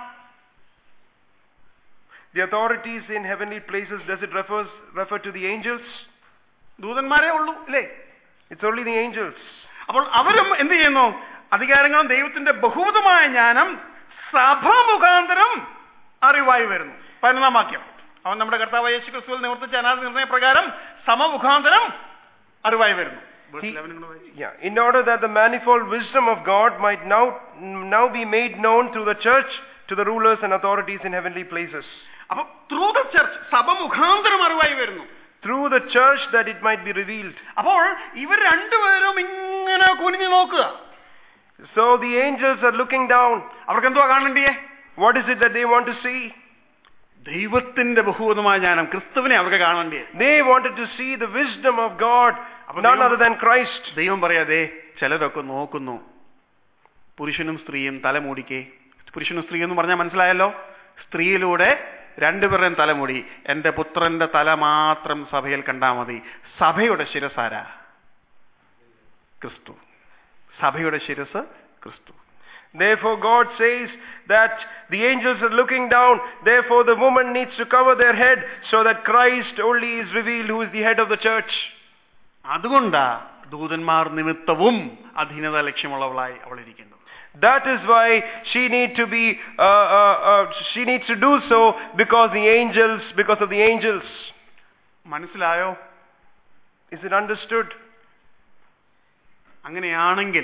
The authorities in heavenly places, does it refers, refer to the angels? ദൂതന്മാരേ ഉള്ളൂ അല്ലേ It's only the angels. അപ്പോൾ അവരും എന്ത് ചെയ്യുന്നു അധികാരങ്ങളും ദൈവത്തിന്റെ ബഹുവിധമായ ജ്ഞാനം സഭ മുഖാന്തരം അറിവായി വരുന്നു പതിനൊന്നാം വാക്യം അവൻ നമ്മുടെ കർത്താവ് യേശു ക്രിസ്തുവിൽ നിവർത്തിച്ച അനാഥ നിർണയ പ്രകാരം സമമുഖാന്തരം അറിവായി വരുന്നു Verse He- 11 ഇങ്ങോട്ട് വായിച്ച്. Yeah, in order that the manifold wisdom of God might now, now be made known through the church to the rulers and authorities in heavenly places. അപ്പൊ ത്രൂ ദ ചർച്ച് സഭ മുഖാന്തരം അറിവായി വരുന്നു Through the church that it might be revealed. അപ്പോൾ ഇവർ രണ്ടുപേരും ഇങ്ങനെ കുനിഞ്ഞു നോക്കുക So the angels are looking down. അവർക്ക് എന്തുവാ കാണണ്ടിയേ What is it that they want to see? ദൈവത്തിന്റെ ബഹുവിധമായ ജ്ഞാനം ക്രിസ്തുവിനെ അവർക്ക് കാണണ്ടേ They wanted to see the wisdom of God, അപ്പോൾ none ദൈവം- other than Christ. ദൈവം പറയാതെ ചിലരൊക്കെ നോക്കുന്നു പുരുഷനും സ്ത്രീയും തലമൂടിക്കേ പുരുഷനും സ്ത്രീയും എന്ന് പറഞ്ഞാൽ മനസ്സിലായല്ലോ സ്ത്രീയിലൂടെ രണ്ടുപേരുടെയും തലമുടി എന്റെ പുത്രന്റെ തല മാത്രം സഭയിൽ കണ്ടാൽ മതി സഭയുടെ ശിരസാര ക്രിസ്തു സഭയുടെ ശിരസ് ക്രിസ്തു Therefore God says that the angels are looking down, therefore the woman needs to cover their head so that Christ only is revealed who is the head of the church. അതുകൊണ്ടാ ദൂതന്മാർ നിമിത്തവും അധീനത ലക്ഷ്യമുള്ളവളായി അവൾ ഇരിക്കുന്നത് That is why she need to be, uh, uh, uh, she needs to do so because the angels, because of the angels. മനസ്സിലായോ Is it understood? അങ്ങനെയാണെങ്കിൽ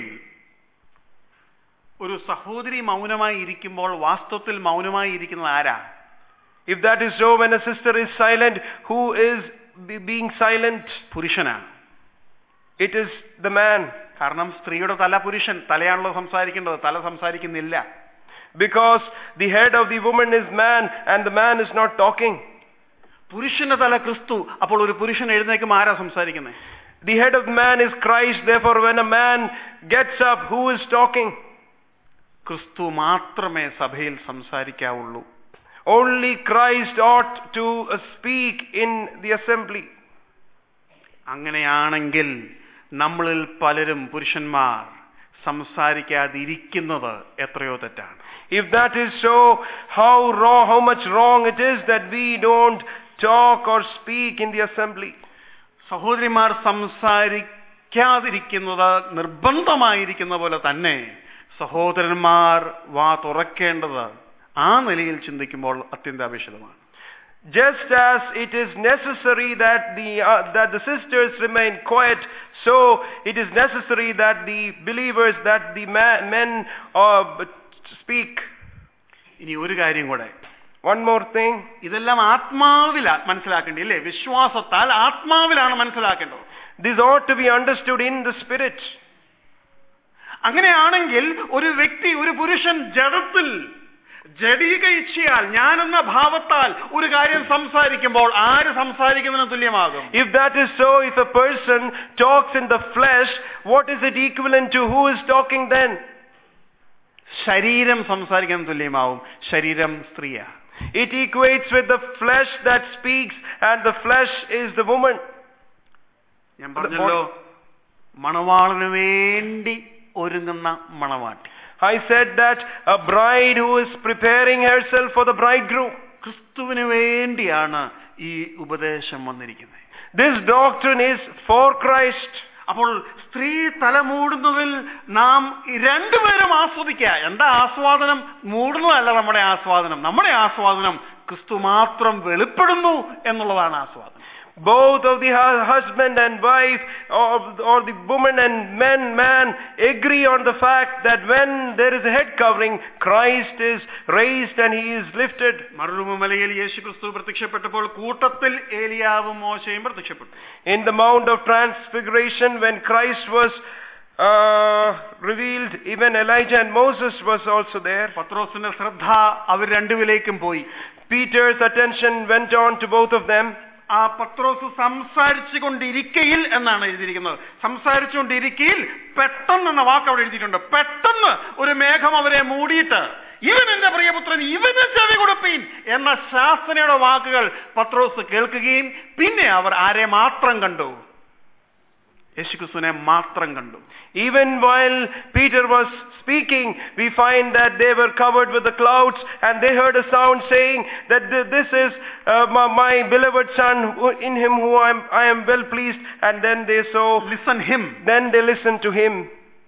ഒരു സഹോദരി മൗനമായി ഇരിക്കുമ്പോൾ വാസ്തവത്തിൽ മൗനമായി ഇരിക്കുന്നത് ആരാ If that is so, when a sister is silent, who is be- being silent? പുരുഷനാണ് It is the man. കാരണം സ്ത്രീയുടെ തല പുരുഷൻ തലയാണല്ലോ സംസാരിക്കേണ്ടത് തല സംസാരിക്കുന്നില്ല Because the head of the woman is man and the man is not talking. പുരുഷന്റെ തല ക്രിസ്തു അപ്പോൾ ഒരു പുരുഷൻ എഴുന്നേക്കും ആരാ സംസാരിക്കുന്നത് The head of man is Christ. Therefore, when a man gets up, who is talking? ക്രിസ്തു മാത്രമേ സഭയിൽ സംസാരിക്കാവുള്ളൂ Only Christ ought to uh, speak in the assembly. അങ്ങനെയാണെങ്കിൽ നമ്മളിൽ പലരും പുരുഷന്മാർ സംസാരിക്കാതിരിക്കുന്നത് എത്രയോ തെറ്റാണ് If that is so, how wrong, how much wrong it is that we don't talk or speak in the assembly. സഹോദരിമാർ സംസാരിക്കാതിരിക്കുന്നത് നിർബന്ധമായിരിക്കുന്ന പോലെ തന്നെ സഹോദരന്മാർ വാ തുറക്കേണ്ടത് ആ നിലയിൽ ചിന്തിക്കുമ്പോൾ അത്യന്താപേക്ഷിതമാണ് Just as it is necessary that the, uh, that the sisters remain quiet, so it is necessary that the believers, that the ma- men uh, speak. ഇനി ഒരു കാര്യം കൂടെ One more thing. ഇതെല്ലാം ആത്മാവിലാ മനസ്സിലാക്കേണ്ടി അല്ലേ വിശ്വാസത്താൽ ആത്മാവിലാണ് മനസ്സിലാക്കേണ്ടത് This ought to be understood in the spirit. അങ്ങനെയാണെങ്കിൽ ഒരു വ്യക്തി ഒരു പുരുഷൻ ജഡത്തിൽ ജഡീക ഇച്ഛയാൽ ഞാനെന്ന ഭാവത്താൽ ഒരു കാര്യം സംസാരിക്കുമ്പോൾ ആര് സംസാരിക്കുന്നതിന് തുല്യമാകും If that is so, if a person talks in the flesh, what is it equivalent to? Who is talking then? ശരീരം സംസാരിക്കാൻ തുല്യമാവും ശരീരം സ്ത്രീയാ It equates with the flesh that speaks, and the flesh is the woman. ഞാൻ പറഞ്ഞല്ലോ മണവാളിന് വേണ്ടി ഒരുങ്ങുന്ന മണവാട്ടി I said that a bride who is preparing herself for the bridegroom. ക്രിസ്തുവിന് വേണ്ടിയാണ് ഈ ഉപദേശം വന്നിരിക്കുന്നത് This doctrine is for Christ. അപ്പോൾ സ്ത്രീ തലമൂടുന്നതിൽ നാം രണ്ടുപേരും ആസ്വദിക്കുക എന്താ ആസ്വാദനം മൂടുന്നതല്ല നമ്മുടെ ആസ്വാദനം നമ്മുടെ ആസ്വാദനം ക്രിസ്തു മാത്രം വെളിപ്പെടുന്നു എന്നുള്ളതാണ് ആസ്വാദനം Both of the hu- husband and wife, or, or the woman and men, man, agree on the fact that when there is a head covering, Christ is raised and he is lifted. മറുമലയിൽ യേശു ക്രിസ്തു പ്രത്യക്ഷപ്പെട്ടപ്പോൾ കൂട്ടത്തിൽ ഏലിയാവും മോശയും പ്രത്യക്ഷപ്പെട്ടു In the Mount of Transfiguration, when Christ was uh, revealed, even Elijah and Moses was also there. പത്രോസിന്റെ ശ്രദ്ധ അവർ രണ്ടുപേരിലേക്കും പോയി Peter's attention went on to both of them. ആ പത്രോസ് സംസാരിച്ചു കൊണ്ടിരിക്കയിൽ എന്നാണ് എഴുതിയിരിക്കുന്നത് സംസാരിച്ചുകൊണ്ടിരിക്കയിൽ പെട്ടെന്ന് എന്ന വാക്ക് അവിടെ എഴുതിയിട്ടുണ്ട് പെട്ടെന്ന് ഒരു മേഘം അവരെ മൂടിയിട്ട് ഇവൻ എന്റെ പ്രിയപുത്രൻ ഇവന് ചെവി കൊടുപ്പീൻ എന്ന ശാസനയുടെ വാക്കുകൾ പത്രോസ് കേൾക്കുകയും പിന്നെ അവർ ആരെ മാത്രം കണ്ടു യേശുക്രിസ്തുവിനെ മാത്രം കണ്ടു Even while Peter was speaking, we find that they were covered with the clouds and they heard a sound saying that th- this is uh, my, my beloved son who- in him who I am, I am well pleased. And then they saw, listen him then they listened to him.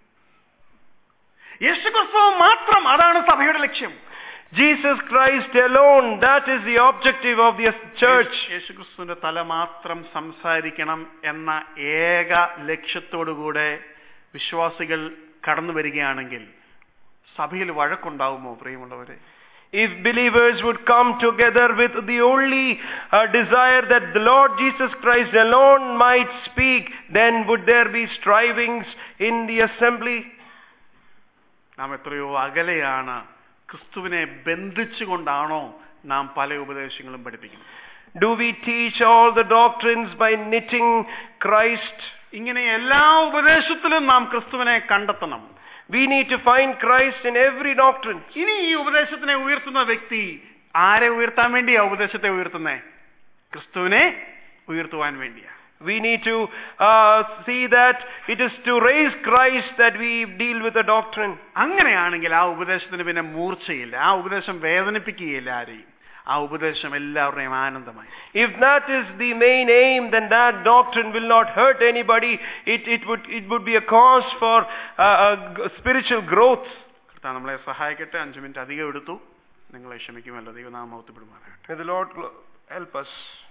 യേശുക്രിസ്തു മാത്രം അതാണ് സഭയുടെ ലക്ഷ്യം Jesus Christ alone, that is the objective of the church. യേശുക്രിസ്തുവിന്റെ തല മാത്രം സംസാരിക്കണം എന്ന ഏക ലക്ഷ്യത്തോടുകൂടെ വിശ്വാസികൾ കടന്നു വരികയാണെങ്കിൽ സഭയിൽ വഴക്കുണ്ടാവുമോ പ്രിയമുള്ളവരെ If believers would come together with the only uh, desire that the Lord Jesus Christ alone might speak, then would there be strivings in the assembly? നാം എത്രയോ അകലെയാണ് ക്രിസ്തുവിനെ ബന്ധിച്ചുകൊണ്ടാണോ നാം പല ഉപദേശങ്ങളും പഠിപ്പിക്കുന്നു Do we teach all the doctrines by knitting Christ? ഇങ്ങനെ എല്ലാ ഉപദേശത്തിലും നാം ക്രിസ്തുവിനെ കണ്ടെത്തണം We need to find Christ in every doctrine. ഇനി ഈ ഉപദേശത്തിനെ ഉയർത്തുന്ന വ്യക്തി ആരെ ഉയർത്താൻ വേണ്ടിയാ ഉപദേശത്തെ ഉയർത്തുന്നേ ക്രിസ്തുവിനെ ഉയർത്തുവാൻ വേണ്ടിയാ We need to uh, see that it is to raise Christ that we deal with the doctrine. അങ്ങനെയാണെങ്കിൽ ആ ഉപദേശത്തിന് പിന്നെ മൂർച്ചയില്ല ആ ഉപദേശം വേദനിപ്പിക്കുകയില്ല ആരെയും ആ ഉപദേശം എല്ലാവരുടെയും ആനന്ദമായി If that is the main aim, then that doctrine will not hurt anybody. It, it, would, it would be a cause for uh, uh, g- spiritual growth. കർത്താവ് നമ്മളെ സഹായിക്കട്ടെ അഞ്ചു മിനിറ്റ് അധികം എടുത്തു നിങ്ങളെ ക്ഷമിക്കുമല്ലോ ദൈവനാമം മൗത്തപ്പെടുമാറാകട്ടെ May the Lord glo- help us.